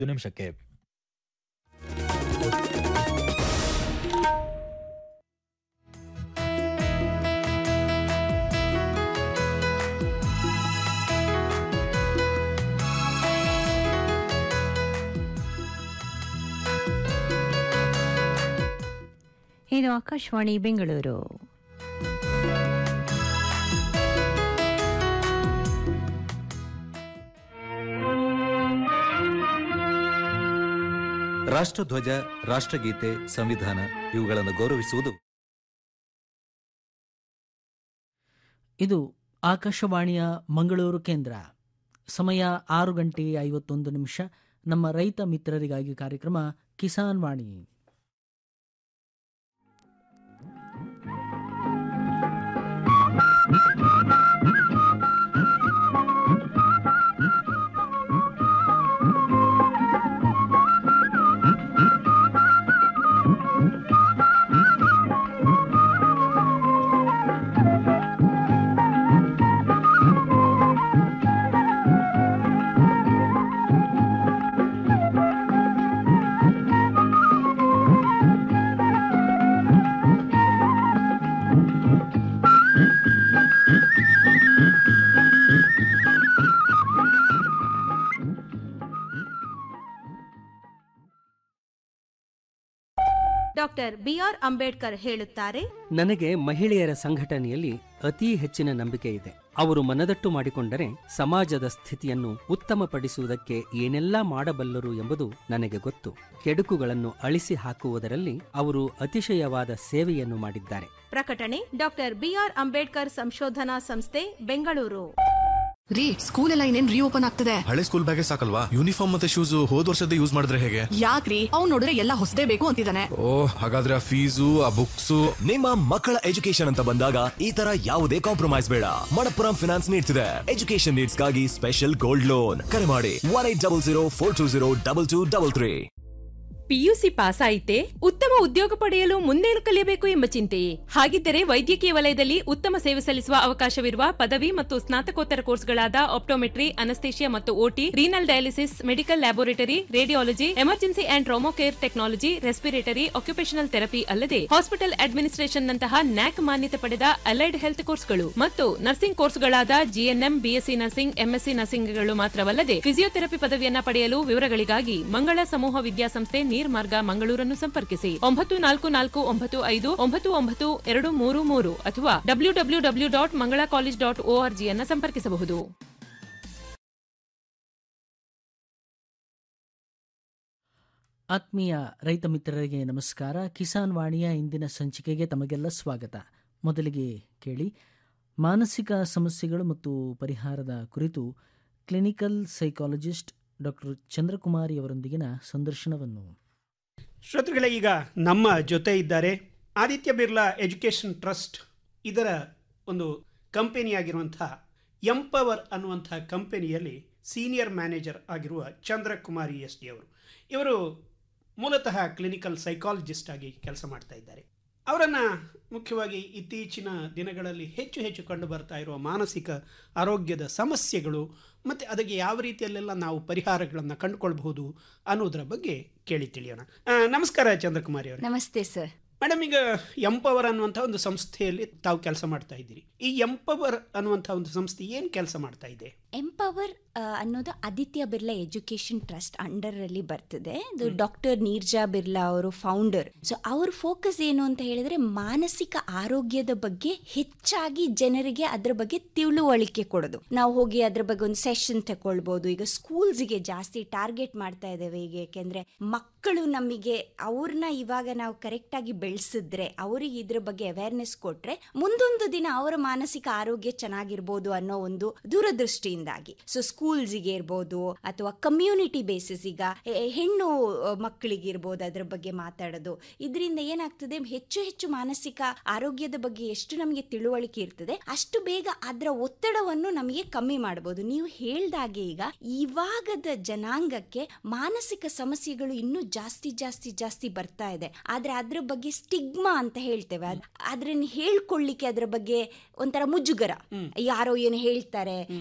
ನಿಮಿಷಕ್ಕೆ ಇದು ಆಕಾಶವಾಣಿ ಬೆಂಗಳೂರು ರಾಷ್ಟ್ರಧ್ವಜ ರಾಷ್ಟ್ರಗೀತೆ ಸಂವಿಧಾನ ಇವುಗಳನ್ನು ಗೌರವಿಸುವುದು ಇದು ಆಕಾಶವಾಣಿಯ ಮಂಗಳೂರು ಕೇಂದ್ರ ಸಮಯ ಆರು ಗಂಟೆ ಐವತ್ತೊಂದು ನಿಮಿಷ ನಮ್ಮ ರೈತ ಮಿತ್ರರಿಗಾಗಿ ಕಾರ್ಯಕ್ರಮ ಕಿಸಾನ್ ವಾಣಿ ಡಾಕ್ಟರ್ ಬಿಆರ್ ಅಂಬೇಡ್ಕರ್ ಹೇಳುತ್ತಾರೆ ನನಗೆ ಮಹಿಳೆಯರ ಸಂಘಟನೆಯಲ್ಲಿ ಅತೀ ಹೆಚ್ಚಿನ ನಂಬಿಕೆ ಇದೆ ಅವರು ಮನದಟ್ಟು ಮಾಡಿಕೊಂಡರೆ ಸಮಾಜದ ಸ್ಥಿತಿಯನ್ನು ಉತ್ತಮಪಡಿಸುವುದಕ್ಕೆ ಏನೆಲ್ಲ ಮಾಡಬಲ್ಲರು ಎಂಬುದು ನನಗೆ ಗೊತ್ತು ಕೆಡುಕುಗಳನ್ನು ಅಳಿಸಿ ಹಾಕುವುದರಲ್ಲಿ ಅವರು ಅತಿಶಯವಾದ ಸೇವೆಯನ್ನು ಮಾಡಿದ್ದಾರೆ ಪ್ರಕಟಣೆ ಡಾಕ್ಟರ್ ಬಿಆರ್ ಅಂಬೇಡ್ಕರ್ ಸಂಶೋಧನಾ ಸಂಸ್ಥೆ ಬೆಂಗಳೂರು ರೀ ಸ್ಕೂಲ್ ಎಲ್ಲ ಇನ್ನೇನ್ ರೀಓಪನ್ ಆಗ್ತದೆ ಹಳೆ ಸ್ಕೂಲ್ ಬ್ಯಾಗೇ ಸಾಕಲ್ವಾ ಯೂನಿಫಾರ್ಮ್ ಮತ್ತೆ ಶೂಸ್ ಹೋದ್ ವರ್ಷದ ಯೂಸ್ ಮಾಡಿದ್ರೆ ಹೇಗೆ ಯಾಕ್ರಿ ಅವ್ನ್ ನೋಡಿದ್ರೆ ಎಲ್ಲ ಹೊಸದೇ ಬೇಕು ಅಂತಿದ್ದಾನೆ ಓ ಹಾಗಾದ್ರೆ ಆ ಫೀಸು ಆ ಬುಕ್ಸ್ ನಿಮ್ಮ ಮಕ್ಕಳ ಎಜುಕೇಶನ್ ಅಂತ ಬಂದಾಗ ಈ ತರ ಯಾವುದೇ ಕಾಂಪ್ರಮೈಸ್ ಬೇಡ ಮಣಪ್ಪುರಂ ಫಿನಾನ್ಸ್ ನೀಡ್ತಿದೆ ಎಜುಕೇಶನ್ ನೀಡ್ಸ್ಗಾಗಿ ಸ್ಪೆಷಲ್ ಗೋಲ್ಡ್ ಲೋನ್ ಕರೆ ಮಾಡಿ one eight double zero four two zero double two double three PUC pass ಆಯಿತೆ ಉತ್ತಮ ಉದ್ಯೋಗ ಪಡೆಯಲು ಮುಂದೇನು ಕಲಿಯಬೇಕು ಎಂಬ ಚಿಂತೆಯೇ ಹಾಗಿದ್ದರೆ ವೈದ್ಯಕೀಯ ವಲಯದಲ್ಲಿ ಉತ್ತಮ ಸೇವೆ ಸಲ್ಲಿಸುವ ಅವಕಾಶವಿರುವ ಪದವಿ ಮತ್ತು ಸ್ನಾತಕೋತ್ತರ ಕೋರ್ಸ್ಗಳಾದ ಆಪ್ಟೋಮೆಟ್ರಿ ಅನಸ್ತೇಷಿಯಾ ಮತ್ತು OT renal dialysis medical laboratory radiology emergency and trauma care technology respiratory occupational therapy ಅಲ್ಲದೆ ಹಾಸ್ಪಿಟಲ್ ಅಡ್ಮಿನಿಸ್ಟ್ರೇಷನ್ ನಂತಹ ನ್ಯಾಕ್ ಮಾನ್ಯತೆ ಪಡೆದ ಅಲೈಡ್ ಹೆಲ್ತ್ ಕೋರ್ಸ್ಗಳು ಮತ್ತು ನರ್ಸಿಂಗ್ ಕೋರ್ಸ್ಗಳಾದ ಜಿಎನ್ಎಂ ಬಿಎಸ್ಸಿ ನರ್ಸಿಂಗ್ ಎಂಎಸ್ಸಿ ನರ್ಸಿಂಗ್ಗಳು ಮಾತ್ರವಲ್ಲದೆ ಫಿಸಿಯೋಥೆರಪಿ ಪದವಿಯನ್ನ ಪಡೆಯಲು ವಿವರಗಳಿಗಾಗಿ ಮಂಗಳ ಸಮೂಹ ವಿದ್ಯಾಸಂಸ್ಥೆ ನೀರ್ಮಾರ್ಗ ಮಂಗಳೂರನ್ನು ಸಂಪರ್ಕಿಸಿ ಒಂಬತ್ತು ನಾಲ್ಕು ನಾಲ್ಕು ಒಂಬತ್ತು ಐದು ಒಂಬತ್ತು ಒಂಬತ್ತು ಎರಡು ಮೂರು ಮೂರು ಅಥವಾ W W W dot Mangala college dot ORG ಅನ್ನು ಸಂಪರ್ಕಿಸಬಹುದು ಆತ್ಮೀಯ ರೈತ ಮಿತ್ರರಿಗೆ ನಮಸ್ಕಾರ ಕಿಸಾನ್ ವಾಣಿಯ ಇಂದಿನ ಸಂಚಿಕೆಗೆ ತಮಗೆಲ್ಲ ಸ್ವಾಗತ ಮೊದಲಿಗೆ ಕೇಳಿ ಮಾನಸಿಕ ಸಮಸ್ಯೆಗಳು ಮತ್ತು ಪರಿಹಾರದ ಕುರಿತು ಕ್ಲಿನಿಕಲ್ ಸೈಕಾಲಜಿಸ್ಟ್ ಡಾಕ್ಟರ್ ಚಂದ್ರಕುಮಾರಿ ಅವರೊಂದಿಗಿನ ಸಂದರ್ಶನವನ್ನು ಶ್ರೋತೃಗಳೇ ಈಗ ನಮ್ಮ ಜೊತೆ ಇದ್ದಾರೆ ಆದಿತ್ಯ ಬಿರ್ಲಾ ಎಜುಕೇಷನ್ ಟ್ರಸ್ಟ್ ಇದರ ಒಂದು ಕಂಪನಿಯಾಗಿರುವಂಥ ಎಂಪವರ್ ಅನ್ನುವಂಥ ಕಂಪನಿಯಲ್ಲಿ ಸೀನಿಯರ್ ಮ್ಯಾನೇಜರ್ ಆಗಿರುವ ಚಂದ್ರಕುಮಾರಿ ಎಸ್ ಡಿ ಅವರು ಇವರು ಮೂಲತಃ ಕ್ಲಿನಿಕಲ್ ಸೈಕಾಲಜಿಸ್ಟ್ ಆಗಿ ಕೆಲಸ ಮಾಡ್ತಾ ಇದ್ದಾರೆ ಅವರನ್ನು ಮುಖ್ಯವಾಗಿ ಇತ್ತೀಚಿನ ದಿನಗಳಲ್ಲಿ ಹೆಚ್ಚು ಹೆಚ್ಚು ಕಂಡು ಬರ್ತಾ ಇರುವ ಮಾನಸಿಕ ಆರೋಗ್ಯದ ಸಮಸ್ಯೆಗಳು ಮತ್ತು ಅದಕ್ಕೆ ಯಾವ ರೀತಿಯಲ್ಲೆಲ್ಲ ನಾವು ಪರಿಹಾರಗಳನ್ನು ಕಂಡುಕೊಳ್ಬಹುದು ಅನ್ನೋದರ ಬಗ್ಗೆ ಕೇಳಿ ತಿಳಿಯೋಣ ಆ, ನಮಸ್ಕಾರ ಚಂದ್ರಕುಮಾರಿ ಅವರು ನಮಸ್ತೆ ಸರ್ ಮೇಡಮ್ ಈಗ ಎಂಪವರ್ ಅನ್ನುವಂಥ ಒಂದು ಸಂಸ್ಥೆಯಲ್ಲಿ ತಾವು ಕೆಲಸ ಮಾಡ್ತಾ ಇದ್ದೀರಿ ಈ ಎಂಪವರ್ ಅನ್ನುವಂಥ ಒಂದು ಸಂಸ್ಥೆ ಏನು ಕೆಲಸ ಮಾಡ್ತಾ ಇದೆ ಎಂಪವರ್ ಆ, ಅನ್ನೋದು Aditya Birla education trust under ಅಲ್ಲಿ ಬರ್ತದೆ ಇದು ಡಾಕ್ಟರ್ ನೀರ್ಜಾ ಬಿರ್ಲಾ ಅವರು ಫೌಂಡರ್ ಸೊ ಅವ್ರ ಫೋಕಸ್ ಏನು ಅಂತ ಹೇಳಿದ್ರೆ ಮಾನಸಿಕ ಆರೋಗ್ಯದ ಬಗ್ಗೆ ಹೆಚ್ಚಾಗಿ ಜನರಿಗೆ ಅದ್ರ ಬಗ್ಗೆ ತಿಳುವಳಿಕೆ ಕೊಡೋದು ನಾವು ಹೋಗಿ ಅದ್ರ ಬಗ್ಗೆ ಒಂದು ಸೆಷನ್ ತಗೊಳ್ಬಹುದು ಈಗ ಸ್ಕೂಲ್ಸ್ಗೆ ಜಾಸ್ತಿ ಟಾರ್ಗೆಟ್ ಮಾಡ್ತಾ ಇದ್ದೇವೆ ಈಗ ಯಾಕೆಂದ್ರೆ ಮಕ್ಕಳು ನಮಗೆ ಅವ್ರನ್ನ ಇವಾಗ ನಾವು ಕರೆಕ್ಟ್ ಆಗಿ ಬೆಳೆಸಿದ್ರೆ ಅವರಿಗೆ ಇದ್ರ ಬಗ್ಗೆ ಅವೇರ್ನೆಸ್ ಕೊಟ್ರೆ ಮುಂದೊಂದು ದಿನ ಅವರ ಮಾನಸಿಕ ಆರೋಗ್ಯ ಚೆನ್ನಾಗಿರ್ಬೋದು ಅನ್ನೋ ಒಂದು ದೂರದೃಷ್ಟಿಯಿಂದಾಗಿ ಸೊ ಸ್ಕೂಲ್ಸ್ಗೆ ಇರ್ಬೋದು ಅಥವಾ ಕಮ್ಯುನಿಟಿ ಬೇಸಿಸ್ ಈಗ ಹೆ- ಹೆಣ್ಣು ಅಹ್, ಮಕ್ಕಳಿಗೆ ಇರ್ಬೋದು ಅದ್ರ ಬಗ್ಗೆ ಮಾತಾಡೋದು ಇದರಿಂದ ಏನಾಗ್ತದೆ ಹೆಚ್ಚು ಹೆಚ್ಚು ಮಾನಸಿಕ ಆರೋಗ್ಯದ ಬಗ್ಗೆ ಎಷ್ಟು ನಮಗೆ ತಿಳುವಳಿಕೆ ಇರ್ತದೆ ಅಷ್ಟು ಬೇಗ ಅದರ ಒತ್ತಡವನ್ನು ನಮಗೆ ಕಮ್ಮಿ ಮಾಡಬಹುದು ನೀವು ಹೇಳ್ದಾಗೆ ಈಗ ಇವಾಗದ ಜನಾಂಗಕ್ಕೆ ಮಾನಸಿಕ ಸಮಸ್ಯೆಗಳು ಇನ್ನೂ ಜಾಸ್ತಿ ಜಾಸ್ತಿ ಜಾಸ್ತಿ ಬರ್ತಾ ಇದೆ ಆದ್ರೆ ಅದ್ರ ಬಗ್ಗೆ ಸ್ಟಿಗ್ಮಾ ಅಂತ ಹೇಳ್ತೇವೆ ಅದ್- ಅದ್ರನ್ನ ಹೇಳ್ಕೊಳ್ಳಿಕ್ಕೆ ಅದ್ರ ಬಗ್ಗೆ ಒಂಥರ ಮುಜುಗರ ಯಾರೋ ಏನು ಹೇಳ್ತಾರೆ ನನ್ನ ಹುಚ್ಚ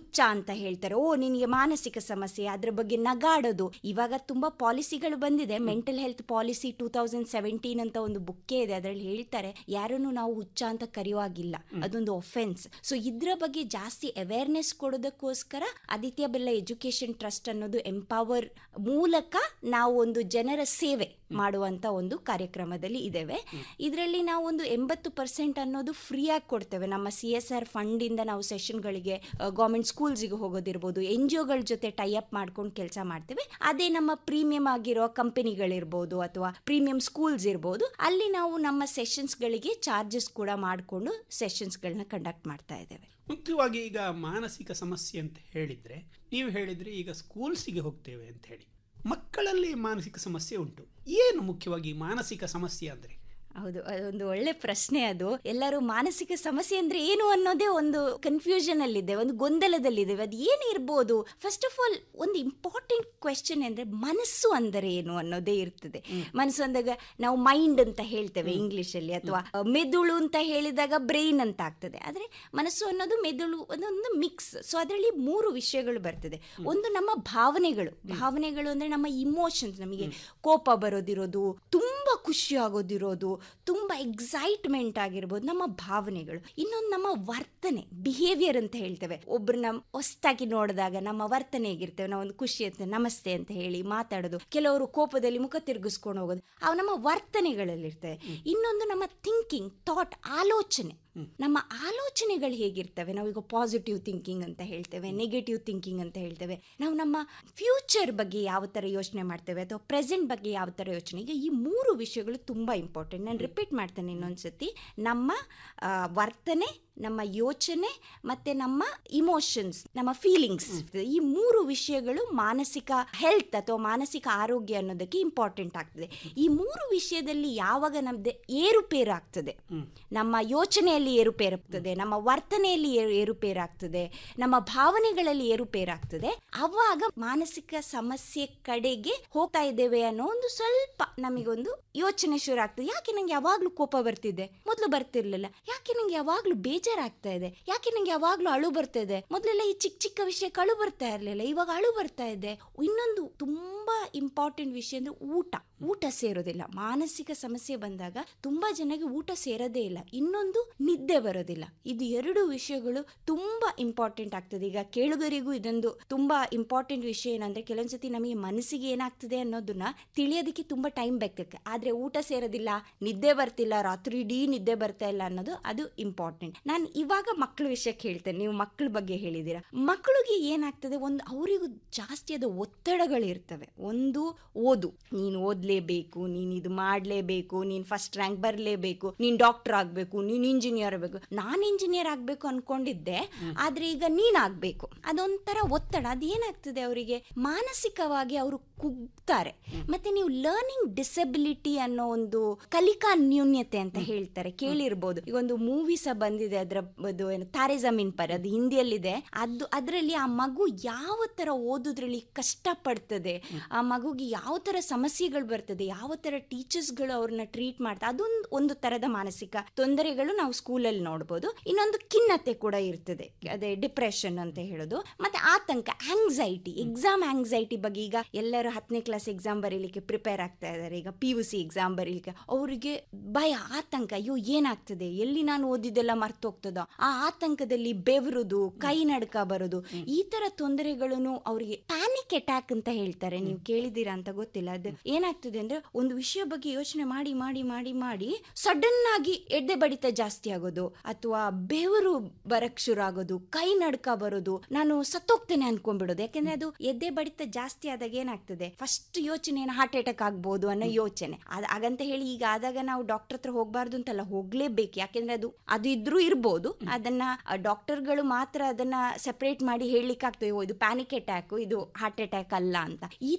ಹುಚ್ಚ ಅಂತ ಹೇಳ್ತಾರೆ ಓ ನಿನಗೆ ಮಾನಸಿಕ ಸಮಸ್ಯೆ ಅದ್ರ ಬಗ್ಗೆ ನಗಾಡೋದು ಇವಾಗ ತುಂಬಾ ಪಾಲಿಸಿಗಳು ಬಂದಿದೆ mental health policy two thousand seventeen ಅಂತ ಒಂದು ಬುಕ್ಕೇ ಇದೆ ಅದರಲ್ಲಿ ಹೇಳ್ತಾರೆ ಯಾರನ್ನು ನಾವು ಹುಚ್ಚ ಅಂತ ಕರೆಯುವಾಗಿಲ್ಲ ಅದೊಂದು ಒಫೆನ್ಸ್ ಸೊ ಇದ್ರ ಬಗ್ಗೆ ಜಾಸ್ತಿ ಅವೇರ್ನೆಸ್ ಕೊಡೋದಕ್ಕೋಸ್ಕರ ಆದಿತ್ಯ ಬಿರ್ಲಾ ಎಜುಕೇಶನ್ ಟ್ರಸ್ಟ್ ಅನ್ನೋದು ಎಂಪವರ್ ಮೂಲಕ ನಾವು ಒಂದು ಜನರ ಸೇವೆ ಮಾಡುವಂತ ಒಂದು ಕಾರ್ಯಕ್ರಮದಲ್ಲಿ ಇದ್ದೇವೆ ಇದರಲ್ಲಿ ನಾವು ಒಂದು ಎಂಬತ್ತು ಪರ್ಸೆಂಟ್ ಅನ್ನೋದು ಫ್ರೀ ಆಗಿ ಕೊಡ್ತೇವೆ ನಮ್ಮ ಸಿ ಎಸ್ ಆರ್ ಫಂಡ್ ಇಂದ ನಾವು ಸೆಷನ್ಗಳಿಗೆ ಗೌರ್ಮೆಂಟ್ ಸ್ಕೂಲ್ಸ್ಗೆ ಹೋಗೋದಿರ್ಬೋದು ಎನ್ ಜಿ ಒಗಳ ಜೊತೆ ಟೈ ಅಪ್ ಮಾಡ್ಕೊಂಡು ಕೆಲಸ ಮಾಡ್ತೇವೆ ಅದೇ ನಮ್ಮ ಪ್ರೀಮಿಯಂ ಆಗಿರೋ ಕಂಪನಿಗಳಿರ್ಬೋದು ಅಥವಾ ಪ್ರೀಮಿಯಂ ಸ್ಕೂಲ್ಸ್ ಇರ್ಬೋದು ಅಲ್ಲಿ ನಾವು ನಮ್ಮ ಸೆಷನ್ಸ್ಗಳಿಗೆ ಚಾರ್ಜಸ್ ಕೂಡ ಮಾಡಿಕೊಂಡು ಸೆಷನ್ಸ್ಗಳನ್ನ ಕಂಡಕ್ಟ್ ಮಾಡ್ತಾ ಇದ್ದೇವೆ ಮುಖ್ಯವಾಗಿ ಈಗ ಮಾನಸಿಕ ಸಮಸ್ಯೆ ಅಂತ ಹೇಳಿದ್ರೆ ನೀವು ಹೇಳಿದ್ರಿ ಈಗ ಸ್ಕೂಲ್ಸಿಗೆ ಹೋಗ್ತೇವೆ ಅಂತ ಹೇಳಿ ಮಕ್ಕಳಲ್ಲಿ ಮಾನಸಿಕ ಸಮಸ್ಯೆ ಉಂಟು ಏನು ಮುಖ್ಯವಾಗಿ ಮಾನಸಿಕ ಸಮಸ್ಯೆ ಅಂದ್ರೆ ಹೌದು ಅದೊಂದು ಒಳ್ಳೆ ಪ್ರಶ್ನೆ ಅದು ಎಲ್ಲರೂ ಮಾನಸಿಕ ಸಮಸ್ಯೆ ಅಂದ್ರೆ ಏನು ಅನ್ನೋದೇ ಒಂದು ಕನ್ಫ್ಯೂಷನ್ ಅಲ್ಲಿದೆ ಒಂದು ಗೊಂದಲದಲ್ಲಿದ್ದೇವೆ ಅದು ಏನು ಇರ್ಬೋದು ಫಸ್ಟ್ ಆಫ್ ಆಲ್ ಒಂದು ಇಂಪಾರ್ಟೆಂಟ್ ಕ್ವೆಶನ್ ಅಂದ್ರೆ ಮನಸ್ಸು ಅಂದರೆ ಏನು ಅನ್ನೋದೇ ಇರ್ತದೆ ಮನಸ್ಸು ಅಂದಾಗ ನಾವು ಮೈಂಡ್ ಅಂತ ಹೇಳ್ತೇವೆ ಇಂಗ್ಲಿಷ್ ಅಲ್ಲಿ ಅಥವಾ ಮೆದುಳು ಅಂತ ಹೇಳಿದಾಗ ಬ್ರೈನ್ ಅಂತ ಆಗ್ತದೆ ಆದ್ರೆ ಮನಸ್ಸು ಅನ್ನೋದು ಮೆದುಳು ಅದೊಂದು ಮಿಕ್ಸ್ ಸೊ ಅದರಲ್ಲಿ ಮೂರು ವಿಷಯಗಳು ಬರ್ತದೆ ಒಂದು ನಮ್ಮ ಭಾವನೆಗಳು ಭಾವನೆಗಳು ಅಂದ್ರೆ ನಮ್ಮ ಇಮೋಷನ್ಸ್ ನಮಗೆ ಕೋಪ ಬರೋದಿರೋದು ತುಂಬಾ ಖುಷಿ ಆಗೋದಿರೋದು ತುಂಬಾ ಎಕ್ಸೈಟ್ಮೆಂಟ್ ಆಗಿರ್ಬೋದು ನಮ್ಮ ಭಾವನೆಗಳು ಇನ್ನೊಂದು ನಮ್ಮ ವರ್ತನೆ ಬಿಹೇವಿಯರ್ ಅಂತ ಹೇಳ್ತೇವೆ ಒಬ್ರನ್ನ ಹೊಸ್ತಾಗಿ ನೋಡಿದಾಗ ನಮ್ಮ ವರ್ತನೆ ಹೇಗಿರ್ತೇವೆ ನಾವು ಒಂದು ಖುಷಿ ಅಂತ ನಮಸ್ತೆ ಅಂತ ಹೇಳಿ ಮಾತಾಡೋದು ಕೆಲವರು ಕೋಪದಲ್ಲಿ ಮುಖ ತಿರುಗಿಸ್ಕೊಂಡು ಹೋಗೋದು ಅವು ನಮ್ಮ ವರ್ತನೆಗಳಲ್ಲಿರ್ತವೆ ಇನ್ನೊಂದು ನಮ್ಮ ಥಿಂಕಿಂಗ್ ಥಾಟ್ ಆಲೋಚನೆ ನಮ್ಮ ಆಲೋಚನೆಗಳು ಹೇಗಿರ್ತವೆ ನಾವೀಗ ಪಾಸಿಟಿವ್ ಥಿಂಕಿಂಗ್ ಅಂತ ಹೇಳ್ತೇವೆ ನೆಗೆಟಿವ್ ಥಿಂಕಿಂಗ್ ಅಂತ ಹೇಳ್ತೇವೆ ನಾವು ನಮ್ಮ ಫ್ಯೂಚರ್ ಬಗ್ಗೆ ಯಾವ ಥರ ಯೋಚನೆ ಮಾಡ್ತೇವೆ ಅಥವಾ ಪ್ರೆಸೆಂಟ್ ಬಗ್ಗೆ ಯಾವ ಥರ ಯೋಚನೆ ಈಗ ಈ ಮೂರು ವಿಷಯಗಳು ತುಂಬ ಇಂಪಾರ್ಟೆಂಟ್ ನಾನು ರಿಪೀಟ್ ಮಾಡ್ತೇನೆ ಇನ್ನೊಂದ್ಸತಿ ನಮ್ಮ ಆ, ವರ್ತನೆ ನಮ್ಮ ಯೋಚನೆ ಮತ್ತೆ ನಮ್ಮ ಇಮೋಷನ್ಸ್ ನಮ್ಮ ಫೀಲಿಂಗ್ಸ್ ಈ ಮೂರು ವಿಷಯಗಳು ಮಾನಸಿಕ ಹೆಲ್ತ್ ಅಥವಾ ಮಾನಸಿಕ ಆರೋಗ್ಯ ಅನ್ನೋದಕ್ಕೆ ಇಂಪಾರ್ಟೆಂಟ್ ಆಗ್ತದೆ ಈ ಮೂರು ವಿಷಯದಲ್ಲಿ ಯಾವಾಗ ನಮ್ದು ಏರುಪೇರು ಆಗ್ತದೆ ನಮ್ಮ ಯೋಚನೆಯಲ್ಲಿ ಏರುಪೇರಾಗ್ತದೆ ನಮ್ಮ ವರ್ತನೆಯಲ್ಲಿ ಏರು ಏರುಪೇರಾಗ್ತದೆ ನಮ್ಮ ಭಾವನೆಗಳಲ್ಲಿ ಏರುಪೇರಾಗ್ತದೆ ಅವಾಗ ಮಾನಸಿಕ ಸಮಸ್ಯೆ ಕಡೆಗೆ ಹೋಗ್ತಾ ಇದ್ದೇವೆ ಅನ್ನೋ ಒಂದು ಸ್ವಲ್ಪ ನಮಗೊಂದು ಯೋಚನೆ ಶುರು ಆಗ್ತದೆ ಯಾಕೆ ನಂಗೆ ಯಾವಾಗ್ಲೂ ಕೋಪ ಬರ್ತಿದೆ ಮೊದಲು ಬರ್ತಿರ್ಲಿಲ್ಲ ಯಾಕೆ ನಂಗೆ ಯಾವಾಗ್ಲೂ ಬೇಜಾರಾಗ್ತಾ ಇದೆ ಯಾಕೆ ನಂಗೆ ಯಾವಾಗ್ಲೂ ಅಳು ಬರ್ತಾ ಇದೆ ಮೊದಲೆಲ್ಲ ಈ ಚಿಕ್ಕ ಚಿಕ್ಕ ವಿಷಯಕ್ಕೆ ಅಳು ಬರ್ತಾ ಇರ್ಲಿಲ್ಲ ಇವಾಗ ಅಳು ಬರ್ತಾ ಇದೆ ಇನ್ನೊಂದು ತುಂಬಾ ಇಂಪಾರ್ಟೆಂಟ್ ವಿಷಯ ಅಂದ್ರೆ ಊಟ ಊಟ ಸೇರೋದಿಲ್ಲ ಮಾನಸಿಕ ಸಮಸ್ಯೆ ಬಂದಾಗ ತುಂಬಾ ಜನಕ್ಕೆ ಊಟ ಸೇರೋದೇ ಇಲ್ಲ ಇನ್ನೊಂದು ನಿದ್ದೆ ಬರೋದಿಲ್ಲ ಇದು ಎರಡು ವಿಷಯಗಳು ತುಂಬಾ ಇಂಪಾರ್ಟೆಂಟ್ ಆಗ್ತದೆ ಈಗ ಕೇಳುಗರಿಗೂ ಇದೊಂದು ತುಂಬಾ ಇಂಪಾರ್ಟೆಂಟ್ ವಿಷಯ ಏನಂದ್ರೆ ಕೆಲವೊಂದ್ಸತಿ ನಮಗೆ ಮನಸ್ಸಿಗೆ ಏನಾಗ್ತದೆ ಅನ್ನೋದನ್ನ ತಿಳಿಯೋದಕ್ಕೆ ತುಂಬಾ ಟೈಮ್ ಬೇಕಕ್ಕೆ ಆದ್ರೆ ಊಟ ಸೇರೋದಿಲ್ಲ ನಿದ್ದೆ ಬರ್ತಿಲ್ಲ ರಾತ್ರಿ ಇಡೀ ನಿದ್ದೆ ಬರ್ತಾ ಇಲ್ಲ ಅನ್ನೋದು ಅದು ಇಂಪಾರ್ಟೆಂಟ್ ನಾನು ಇವಾಗ ಮಕ್ಕಳ ವಿಷಯಕ್ಕೆ ಹೇಳ್ತೇನೆ ನೀವು ಮಕ್ಕಳ ಬಗ್ಗೆ ಹೇಳಿದ್ದೀರಾ ಮಕ್ಕಳಿಗೆ ಏನಾಗ್ತದೆ ಒಂದು ಅವರಿಗೂ ಜಾಸ್ತಿಯಾದ ಒತ್ತಡಗಳು ಇರ್ತವೆ ಒಂದು ಓದು ನೀನು ಓದಲೇಬೇಕು ನೀನು ಇದು ಮಾಡಲೇಬೇಕು ನೀನು ಫಸ್ಟ್ ರ್ಯಾಂಕ್ ಬರಲೇಬೇಕು ನೀನು ಡಾಕ್ಟರ್ ಆಗಬೇಕು ನೀನು ಇಂಜಿನಿಯರ್ ಆಗಬೇಕು ನಾನು ಇಂಜಿನಿಯರ್ ಆಗಬೇಕು ಅನ್ಕೊಂಡಿದ್ದೆ ಆದ್ರೆ ಈಗ ನೀನ್ ಆಗ್ಬೇಕು ಅದೊಂಥರ ಒತ್ತಡ ಅದೇನಾಗ್ತದೆ ಅವರಿಗೆ ಮಾನಸಿಕವಾಗಿ ಅವರು ಕುಗ್ತಾರೆ ಮತ್ತೆ ನೀವು ಲರ್ನಿಂಗ್ ಡಿಸಬಿಲಿಟಿ ಅನ್ನೋ ಒಂದು ಕಲಿಕಾ ನ್ಯೂನ್ಯತೆ ಅಂತ ಹೇಳ್ತಾರೆ ಕೇಳಿರ್ಬೋದು ಈಗ ಒಂದು ಮೂವಿ ಸಹ ಬಂದಿದೆ ಅದರ ಅದು ಏನು ತಾರೆ ಜಮೀನ್ ಪರ್ ಅದು ಹಿಂದಿಯಲ್ಲಿದೆ ಅದು ಅದರಲ್ಲಿ ಆ ಮಗು ಯಾವ ತರ ಓದೋದ್ರಲ್ಲಿ ಕಷ್ಟ ಪಡ್ತದೆ ಆ ಮಗುಗೆ ಯಾವ ತರ ಸಮಸ್ಯೆಗಳು ಬರ್ತದೆ ಯಾವ ತರ ಟೀಚರ್ಸ್ಗಳು ಅವ್ರನ್ನ ಟ್ರೀಟ್ ಮಾಡ್ತಾರೆ ಅದೊಂದು ಒಂದು ತರದ ಮಾನಸಿಕ ತೊಂದರೆಗಳು ನಾವು ಸ್ಕೂಲಲ್ಲಿ ನೋಡ್ಬೋದು ಇನ್ನೊಂದು ಖಿನ್ನತೆ ಕೂಡ ಇರ್ತದೆ ಅದೇ ಡಿಪ್ರೆಷನ್ ಅಂತ ಹೇಳೋದು ಮತ್ತೆ ಆತಂಕ ಆಂಗ್ಸೈಟಿ ಎಕ್ಸಾಮ್ ಆಂಗ್ಸೈಟಿ ಬಗ್ಗೆ ಈಗ ಎಲ್ಲರೂ ಹತ್ತನೇ ಕ್ಲಾಸ್ ಎಕ್ಸಾಮ್ ಬರೀಲಿಕ್ಕೆ ಪ್ರಿಪೇರ್ ಆಗ್ತಾ ಇದ್ದಾರೆ ಈಗ ಪಿ ಯು ಸಿ ಎಕ್ಸಾಮ್ ಬರೀಲಿಕ್ಕೆ ಅವರಿಗೆ ಭಯ ಆತಂಕ ಅಯ್ಯೋ ಏನಾಗ್ತದೆ ಎಲ್ಲಿ ನಾನು ಓದಿದ್ದೆಲ್ಲ ಮರ್ತೋಗ್ತದೋ ಆ ಆತಂಕದಲ್ಲಿ ಬೆವರುದು ಕೈ ನಡ್ಕ ಬರೋದು ಈ ತರ ತೊಂದರೆಗಳನ್ನು ಅವರಿಗೆ ಪ್ಯಾನಿಕ್ ಅಟ್ಯಾಕ್ ಅಂತ ಹೇಳ್ತಾರೆ ನೀವು ಕೇಳಿದ್ದೀರಾ ಅಂತ ಗೊತ್ತಿಲ್ಲ ಅದು ಏನಾಗ್ತದೆ ಅಂದ್ರೆ ಒಂದು ವಿಷಯ ಬಗ್ಗೆ ಯೋಚನೆ ಮಾಡಿ ಮಾಡಿ ಮಾಡಿ ಮಾಡಿ ಸಡನ್ ಆಗಿ ಎಡ್ಡೆ ಬಡಿತ ಜಾಸ್ತಿ ಆಗೋದು ಅಥವಾ ಬೆವರು ಬರಕ್ ಶುರು ಆಗೋದು ಕೈ ನಡ್ಕ ಬರೋದು ನಾನು ಸತ್ತೋಗ್ತೇನೆ ಅನ್ಕೊಂಡ್ಬಿಡೋದು ಯಾಕಂದ್ರೆ ಅದು ಎದೆ ಬಡಿತ ಜಾಸ್ತಿ ಆದಾಗ ಏನಾಗ್ತದೆ ಫಸ್ಟ್ ಯೋಚನೆ ಹಾರ್ಟ್ ಅಟ್ಯಾಕ್ ಆಗ್ಬೋದು ಅನ್ನೋ ಯೋಚನೆ ಅದ್ ಹಾಗಂತ ಹೇಳಿ ಈಗ ಆದಾಗ ನಾವು ಡಾಕ್ಟರ್ ಹತ್ರ ಹೋಗ್ಬಾರ್ದು ಅಂತಲ್ಲ ಹೋಗ್ಲೇಬೇಕು ಯಾಕೆಂದ್ರೆ ಅದು ಅದು ಇದ್ರೂ ಇರ್ಬೋದು ಅದನ್ನ ಡಾಕ್ಟರ್ಗಳು ಮಾತ್ರ ಅದನ್ನ ಸೆಪರೇಟ್ ಮಾಡಿ ಹೇಳಲಿಕ್ಕೆ ಆಗ್ತದೆ ಓ ಇದು ಪ್ಯಾನಿಕ್ ಅಟ್ಯಾಕ್ ಇದು ಹಾರ್ಟ್ ಅಟ್ಯಾಕ್ ಅಲ್ಲ ಅಂತ ಈ ತರ ತೊಂದರೆ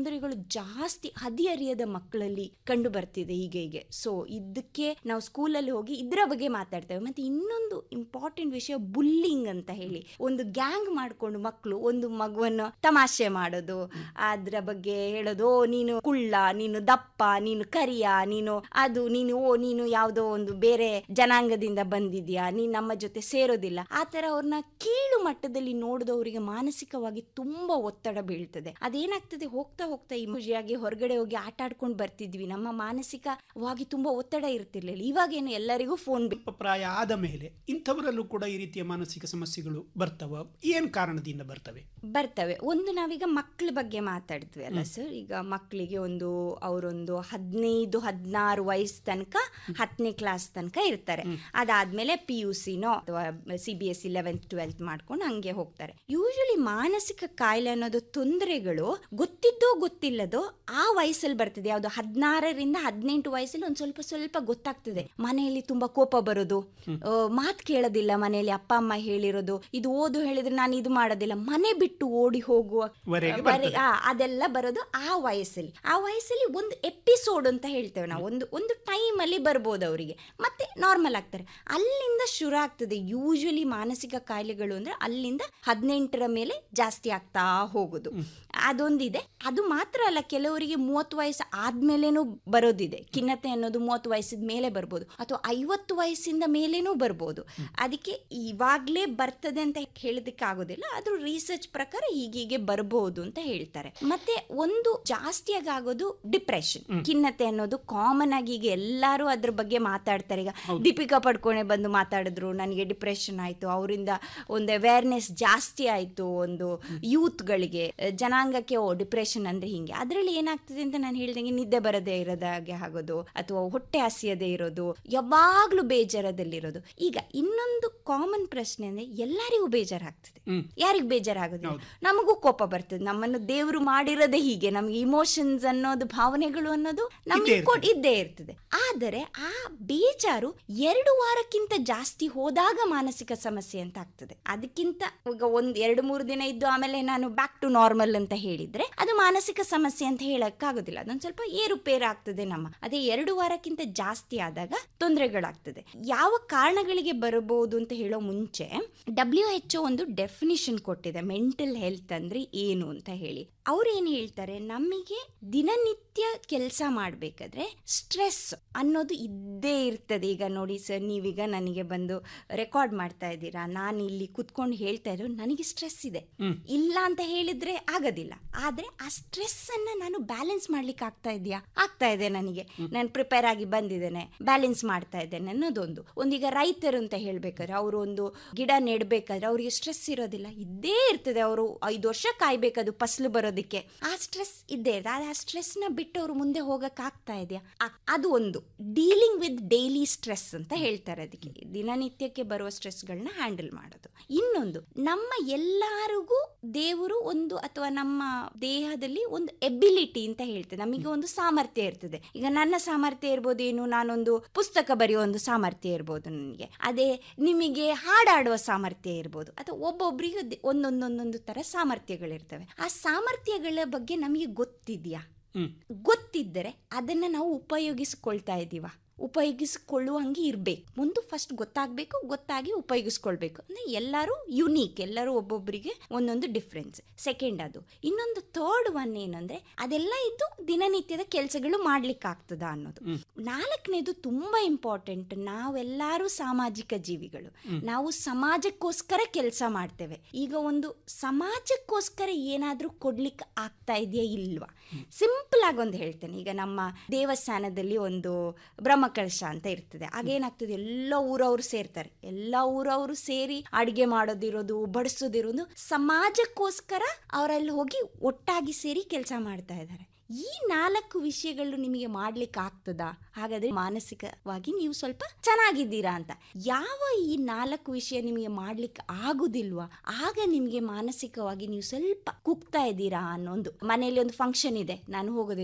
ತೊಂದರೆಗಳು ಜಾಸ್ತಿ ಹದಿಹರಿಯದ ಮಕ್ಕಳಲ್ಲಿ ಕಂಡು ಬರ್ತಿದೆ ಹೀಗೆ ಹೀಗೆ ಸೊ ಇದಕ್ಕೆ ನಾವು ಸ್ಕೂಲಲ್ಲಿ ಹೋಗಿ ಇದರ ಬಗ್ಗೆ ಮಾತಾಡ್ತೇವೆ ಮತ್ತೆ ಇನ್ನೊಂದು ಇಂಪಾರ್ಟೆಂಟ್ ವಿಷಯ ಬುಲ್ಲಿಂಗ್ ಅಂತ ಹೇಳಿ ಒಂದು ಗ್ಯಾಂಗ್ ಮಾಡ್ಕೊಂಡು ಮಕ್ಕಳು ಒಂದು ಮಗುವನ್ನು ತಮಾಷೆ ಮಾಡೋದು ಅದ್ರ ಬಗ್ಗೆ ಹೇಳೋದು ಓ ನೀನು ಕುಳ್ಳ ನೀನು ದಪ್ಪ ನೀನು ಕರಿಯ ನೀನು ಅದು ನೀನು ಓ ನೀನು ಯಾವುದೋ ಒಂದು ಬೇರೆ ಜನಾಂಗದಿಂದ ಬಂದಿದ್ಯಾ ನೀನ್ ನಮ್ಮ ಜೊತೆ ಸೇರೋದಿಲ್ಲ ಆ ತರ ಅವ್ರನ್ನ ಕೀಳು ಮಟ್ಟದಲ್ಲಿ ನೋಡಿದವರಿಗೆ ಮಾನಸಿಕವಾಗಿ ತುಂಬಾ ಒತ್ತಡ ಬೀಳ್ತದೆ ಅದೇನಾಗ್ತದೆ ಹೋಗ್ತಾ ಹೋಗ್ತಾ ಈ ಖುಷಿಯಾಗಿ ಹೊರಗಡೆ ಹೋಗಿ ಆಟ ಆಡ್ಕೊಂಡು ಬರ್ತಿದ್ವಿ ನಮ್ಮ ಮಾನಸಿಕವಾಗಿ ತುಂಬಾ ಒತ್ತಡ ಇರ್ತಿರ್ಲಿಲ್ಲ ಇವಾಗೇನು ಎಲ್ಲರಿಗೂ ಫೋನ್ ಪ್ರಾಯ ಆದ ಮೇಲೆ ಇಂಥವರಲ್ಲೂ ಕೂಡ ಈ ರೀತಿಯ ಮಾನಸಿಕ ಸಮಸ್ಯೆಗಳು ಬರ್ತವ ಏನ್ ಕಾರಣದಿಂದ ಬರ್ತವೆ ಬರ್ತವೆ ಒಂದು ನಾವೀಗ ಮಕ್ಕಳ ಬಗ್ಗೆ ಮಾತಾಡಿದ್ವಿ ಅಲ್ಲ ಸರ್ ಈಗ ಮಕ್ಕಳಿಗೆ ಒಂದು ಅವರೊಂದು ಹದಿನೈದು ಹದಿನಾರು ವಯಸ್ಸು ತನಕ ಹತ್ತನೇ ಕ್ಲಾಸ್ ತನಕ ಇರ್ತಾರೆ ಅದಾದ್ಮೇಲೆ ಪಿ ಯು ಸಿನೋ ಅಥವಾ C B S C eleventh twelfth ಮಾಡ್ಕೊಂಡು ಹಂಗೆ ಹೋಗ್ತಾರೆ ಯೂಶಲಿ ಮಾನಸಿಕ ಕಾಯಿಲೆ ಅನ್ನೋದು ತೊಂದರೆಗಳು ಗೊತ್ತಿದ್ದೋ ಗೊತ್ತಿಲ್ಲದೋ ಆ ವಯಸ್ಸಲ್ಲಿ ಬರ್ತದೆ ಯಾವುದು ಹದಿನಾರರಿಂದ ಹದಿನೆಂಟು ವಯಸ್ಸಲ್ಲಿ ಒಂದು ಸ್ವಲ್ಪ ಸ್ವಲ್ಪ ಗೊತ್ತಾಗ್ತದೆ ಮನೆಯಲ್ಲಿ ತುಂಬಾ ಕೋಪ ಬರೋದು ಮಾತು ಕೇಳೋದಿಲ್ಲ ಮನೆಯಲ್ಲಿ ಅಪ್ಪ ಅಮ್ಮ ಹೇಳಿರೋದು ಇದು ಓದು ಹೇಳಿದ್ರೆ ನಾನು ಇದು ಮಾಡೋದಿಲ್ಲ ಮನೆ ಬಿಟ್ಟು ಓಡಿ ಹೋಗುವ ವರೆಗೆ ವರೆ- ಬರ್ತದೆ. ಆ, ಅದೆಲ್ಲ ಬರೋದು ಆ ವಯಸ್ಸಲ್ಲಿ ಆ ವಯಸ್ಸಲ್ಲಿ ಒಂದು ಎಪಿಸೋಡ್ ಅಂತ ಹೇಳ್ತೇವೆ ನಾವು ಒಂದು ಒಂದು ಟೈಮ್ ಅಲ್ಲಿ ಬರ್ಬೋದು ಅವರಿಗೆ ಮತ್ತೆ ನಾರ್ಮಲ್ ಆಗ್ತಾರೆ ಅಲ್ಲಿಂದ ಶುರು ಆಗ್ತದೆ ಯೂಶಲಿ ಮಾನಸಿಕ ಕಾಯಿಲೆಗಳು ಅಂದ್ರೆ ಅಲ್ಲಿಂದ ಹದಿನೆಂಟರ ಮೇಲೆ ಜಾಸ್ತಿ ಆಗ್ತಾ ಹೋಗುದು ಅದೊಂದಿದೆ ಅದು ಮಾತ್ರ ಅಲ್ಲ ಕೆಲವರಿಗೆ ಮೂವತ್ತು ವಯಸ್ಸು ಆದ್ಮೇಲೇನೂ ಬರೋದಿದೆ ಖಿನ್ನತೆ ಅನ್ನೋದು ಮೂವತ್ತು ವಯಸ್ಸಿದ ಮೇಲೆ ಬರ್ಬೋದು ಅಥವಾ ಐವತ್ತು ವಯಸ್ಸಿಂದ ಮೇಲೇನೂ ಬರ್ಬೋದು ಅದಕ್ಕೆ ಇವಾಗ್ಲೇ ಬರ್ತದೆ ಅಂತ ಹೇಳೋದಕ್ಕೆ ಆಗೋದಿಲ್ಲ ಆದ್ರೂ ರಿಸರ್ಚ್ ಪ್ರಕಾರ ಹೀಗೀಗೆ ಬರ್ಬೋದು ಅಂತ ಹೇಳ್ತಾರೆ ಮತ್ತೆ ಒಂದು ಜಾಸ್ತಿಯಾಗಿ ಆಗೋದು ಡಿಪ್ರೆಷನ್ ಖಿನ್ನತೆ ಅನ್ನೋದು ಕಾಮನ್ ಆಗಿ ಈಗ ಎಲ್ಲರೂ ಅದ್ರ ಬಗ್ಗೆ ಮಾತಾಡ್ತಾರೆ ಈಗ ದೀಪಿಕಾ ಪಡ್ಕೋಣೆ ಬಂದು ಮಾತಾಡಿದ್ರು ನನಗೆ ಡಿಪ್ರೆಷನ್ ಆಯ್ತು ಅವರಿಂದ ಒಂದು ಅವೇರ್ನೆಸ್ ಜಾಸ್ತಿ ಆಯ್ತು ಒಂದು ಯೂತ್ಗಳಿಗೆ ಜನಾಂಗಕ್ಕೆ ಓ ಡಿಪ್ರೆಷನ್ ಅಂದ್ರೆ ಹಿಂಗೆ ಅದರಲ್ಲಿ ಏನಾಗ್ತದೆ ಅಂತ ನಾನು ಹೇಳ್ದಂಗೆ ನಿದ್ದೆ ಬರದೇ ಇರೋದಾಗೆ ಆಗೋದು ಅಥವಾ ಹೊಟ್ಟೆ ಹಸಿಯದೇ ಇರೋದು ಯಾವಾಗ್ಲೂ ಬೇಜಾರದಲ್ಲಿರೋದು ಈಗ ಇನ್ನೊಂದು ಕಾಮನ್ ಪ್ರಶ್ನೆ ಅಂದ್ರೆ ಎಲ್ಲರಿಗೂ ಬೇಜಾರಾಗ್ತದೆ ಯಾರಿಗೂ ಬೇಜಾರಾಗೋದಿಲ್ಲ ನಮಗೂ ಕೋಪ ಬರ್ತದೆ ನಮ್ಮನ್ನು ದೇವರು ಮಾಡಿರೋದೇ ಹೀಗೆ ನಮ್ಗೆ ಇಮೋಷನ್ಸ್ ಅನ್ನೋದು ಭಾವನೆಗಳು ಅನ್ನೋದು ನಮ್ಗೆ ಇದ್ದೇ ಕೊಡ್- ಇದ್ದೇ ಇರ್ತದೆ ಆದರೆ ಆ ಬೇಜಾರು ಎರಡು ವಾರಕ್ಕಿಂತ ಜಾಸ್ತಿ ಹೋದಾಗ ಮಾನಸಿಕ ಸಮಸ್ಯೆ ಅಂತ ಆಗ್ತದೆ ಅದಕ್ಕಿಂತ ಈಗ ಒಂದ್ ಎರಡು ಮೂರು ದಿನ ಇದ್ದು ಆಮೇಲೆ ನಾನು ಬ್ಯಾಕ್ ಟು ನಾರ್ಮಲ್ ಅಂತ ಹೇಳಿದ್ರೆ ಅದು ಮಾನಸಿಕ ಸಮಸ್ಯೆ ಅಂತ ಹೇಳಕ್ಕಾಗೋದಿಲ್ಲ ಅದೊಂದು ಸ್ವಲ್ಪ ಏರುಪೇರು ಆಗ್ತದೆ ನಮ್ಮ ಅದೇ ಎರಡು ವಾರಕ್ಕಿಂತ ಜಾಸ್ತಿ ಆದಾಗ ತೊಂದರೆಗಳಾಗ್ತದೆ ಯಾವ ಕಾರಣಗಳಿಗೆ ಬರಬಹುದು ಅಂತ ಹೇಳೋ ಮುಂಚೆ ಡಬ್ಲ್ಯೂ ಎಚ್ ಒಂದು ಡೆಫಿನಿಷನ್ ಕೊಟ್ಟಿದೆ ಮೆಂಟಲ್ ಹೆಲ್ತ್ ಅಂದ್ರೆ ಏನು ಅಂತ ಹೇಳಿ ಅವ್ರು ಏನ್ ಹೇಳ್ತಾರೆ ನಮಗೆ ದಿನನಿತ್ಯ ಕೆಲಸ ಮಾಡ್ಬೇಕಾದ್ರೆ ಸ್ಟ್ರೆಸ್ ಅನ್ನೋದು ಇದ್ದೇ ಇರ್ತದೆ ಈಗ ನೋಡಿ ಸರ್ ನೀವೀಗ ನನಗೆ ಬಂದು ರೆಕಾರ್ಡ್ ಮಾಡ್ತಾ ಇದ್ದೀರಾ ನಾನು ಇಲ್ಲಿ ಕುತ್ಕೊಂಡು ಹೇಳ್ತಾ ಇದ್ರು ನನಗೆ ಸ್ಟ್ರೆಸ್ ಇದೆ ಇಲ್ಲ ಅಂತ ಹೇಳಿದ್ರೆ ಆಗೋದಿಲ್ಲ ಆದ್ರೆ ಆ ಸ್ಟ್ರೆಸ್ ಅನ್ನ ನಾನು ಬ್ಯಾಲೆನ್ಸ್ ಮಾಡ್ಲಿಕ್ಕೆ ಆಗ್ತಾ ಇದೆಯಾ ಆಗ್ತಾ ಇದೆ ನನಗೆ ನಾನು ಪ್ರಿಪೇರ್ ಆಗಿ ಬಂದಿದ್ದೇನೆ ಬ್ಯಾಲೆನ್ಸ್ ಮಾಡ್ತಾ ಇದ್ದೇನೆ ಅನ್ನೋದೊಂದು ಒಂದೀಗ ರೈತರು ಅಂತ ಹೇಳ್ಬೇಕಾದ್ರೆ ಅವರು ಒಂದು ಗಿಡ ನೆಡ್ಬೇಕಾದ್ರೆ ಅವರಿಗೆ ಸ್ಟ್ರೆಸ್ ಇರೋದಿಲ್ಲ ಇದ್ದೇ ಇರ್ತದೆ ಅವರು ಐದು ವರ್ಷ ಕಾಯ್ಬೇಕದು ಫಸಲು ಬರೋದಕ್ಕೆ ಆ ಸ್ಟ್ರೆಸ್ ಇದ್ದೇ ಇರ್ತದೆ ಆದ್ರೆ ಆ ಸ್ಟ್ರೆಸ್ ನ ಬಿಟ್ಟು ಅವರು ಮುಂದೆ ಹೋಗಕ್ ಆಗ್ತಾ ಇದೆಯಾ ಆ- ಅದು ಒಂದು ಡೀಲಿಂಗ್ ವಿತ್ ಡೈಲಿ ಸ್ಟ್ರೆಸ್ ಅಂತ ಹೇಳ್ತಾರೆ ಅದಕ್ಕೆ ದಿನನಿತ್ಯಕ್ಕೆ ಬರುವ ಸ್ಟ್ರೆಸ್ಗಳನ್ನ ಹ್ಯಾಂಡಲ್ ಮಾಡೋದು ಇನ್ನೊಂದು ನಮ್ಮ ಎಲ್ಲರಿಗೂ ದೇವರು ಒಂದು ಅಥವಾ ನಮ್ಮ ದೇಹದಲ್ಲಿ ಒಂದು ಎಬಿಲಿಟಿ ಅಂತ ಹೇಳ್ತದೆ ನಮಗೆ ಒಂದು ಸಾಮರ್ಥ್ಯ ಇರ್ತದೆ ಈಗ ನನ್ನ ಸಾಮರ್ಥ್ಯ ಇರ್ಬೋದು ಏನು ನಾನೊಂದು ಪುಸ್ತಕ ಬರೆಯೋ ಒಂದು ಸಾಮರ್ಥ್ಯ ಇರ್ಬೋದು ನನಗೆ ಅದೇ ನಿಮಗೆ ಹಾಡಾಡುವ ಸಾಮರ್ಥ್ಯ ಇರ್ಬೋದು ಅಥವಾ ಒಬ್ಬೊಬ್ಬರಿಗೂ ದೆ- ಒಂದೊಂದೊಂದೊಂದು ತರ ಸಾಮರ್ಥ್ಯಗಳಿರ್ತವೆ ಆ ಸಾಮರ್ಥ್ಯಗಳ ಬಗ್ಗೆ ನಮಗೆ ಗೊತ್ತಿದೆಯಾ ಗೊತ್ತಿದ್ದರೆ ಅದನ್ನ ನಾವು ಉಪಯೋಗಿಸಿಕೊಳ್ತಾ ಇದ್ದೀವ ಉಪಯೋಗಿಸಿಕೊಳ್ಳುವಂಗೆ ಇರಬೇಕು ಒಂದು ಫಸ್ಟ್ ಗೊತ್ತಾಗಬೇಕು ಗೊತ್ತಾಗಿ ಉಪಯೋಗಿಸ್ಕೊಳ್ಬೇಕು ಅಂದರೆ ಎಲ್ಲರೂ ಯುನೀಕ್ ಎಲ್ಲರೂ ಒಬ್ಬೊಬ್ಬರಿಗೆ ಒಂದೊಂದು ಡಿಫ್ರೆನ್ಸ್ ಸೆಕೆಂಡ್ ಅದು ಇನ್ನೊಂದು ಥರ್ಡ್ ಒನ್ ಏನಂದ್ರೆ ಅದೆಲ್ಲ ಇದ್ದು ದಿನನಿತ್ಯದ ಕೆಲಸಗಳು ಮಾಡ್ಲಿಕ್ಕೆ ಆಗ್ತದ ಅನ್ನೋದು ನಾಲ್ಕನೇದು ತುಂಬಾ ಇಂಪಾರ್ಟೆಂಟ್ ನಾವೆಲ್ಲರೂ ಸಾಮಾಜಿಕ ಜೀವಿಗಳು ನಾವು ಸಮಾಜಕ್ಕೋಸ್ಕರ ಕೆಲಸ ಮಾಡ್ತೇವೆ ಈಗ ಒಂದು ಸಮಾಜಕ್ಕೋಸ್ಕರ ಏನಾದ್ರೂ ಕೊಡ್ಲಿಕ್ಕೆ ಆಗ್ತಾ ಇದೆಯಾ ಇಲ್ವಾ ಸಿಂಪಲ್ ಆಗಿ ಒಂದು ಹೇಳ್ತೇನೆ ಈಗ ನಮ್ಮ ದೇವಸ್ಥಾನದಲ್ಲಿ ಒಂದು ಬ್ರಹ್ಮಕಲಶ ಅಂತ ಇರ್ತದೆ ಆಗೇನಾಗ್ತದೆ ಎಲ್ಲ ಊರವರು ಸೇರ್ತಾರೆ ಎಲ್ಲ ಊರವರು ಸೇರಿ ಅಡಿಗೆ ಮಾಡೋದಿರೋದು ಬಡಿಸೋದಿರೋದು ಸಮಾಜಕ್ಕೋಸ್ಕರ ಅವರಲ್ಲಿ ಹೋಗಿ ಒಟ್ಟಾಗಿ ಸೇರಿ ಕೆಲಸ ಮಾಡ್ತಾ ಇದ್ದಾರೆ ಈ ನಾಲ್ಕು ವಿಷಯಗಳು ನಿಮಗೆ ಮಾಡ್ಲಿಕ್ಕೆ ಆಗ್ತದಾ ಹಾಗಾದ್ರೆ ಮಾನಸಿಕವಾಗಿ ನೀವು ಸ್ವಲ್ಪ ಚೆನ್ನಾಗಿದ್ದೀರಾ ಅಂತ ಯಾವ ಈ ನಾಲ್ಕು ವಿಷಯ ನಿಮಗೆ ಮಾಡ್ಲಿಕ್ಕೆ ಆಗುದಿಲ್ವಾ ಆಗ ನಿಮಗೆ ಮಾನಸಿಕವಾಗಿ ನೀವು ಸ್ವಲ್ಪ ಕುಗ್ತಾ ಇದ್ದೀರಾ ಅನ್ನೋ ಒಂದು ಮನೆಯಲ್ಲಿ ಒಂದು ಫಂಕ್ಷನ್ ಇದೆ ನಾನು ಹೋಗೋದಿಲ್ಲ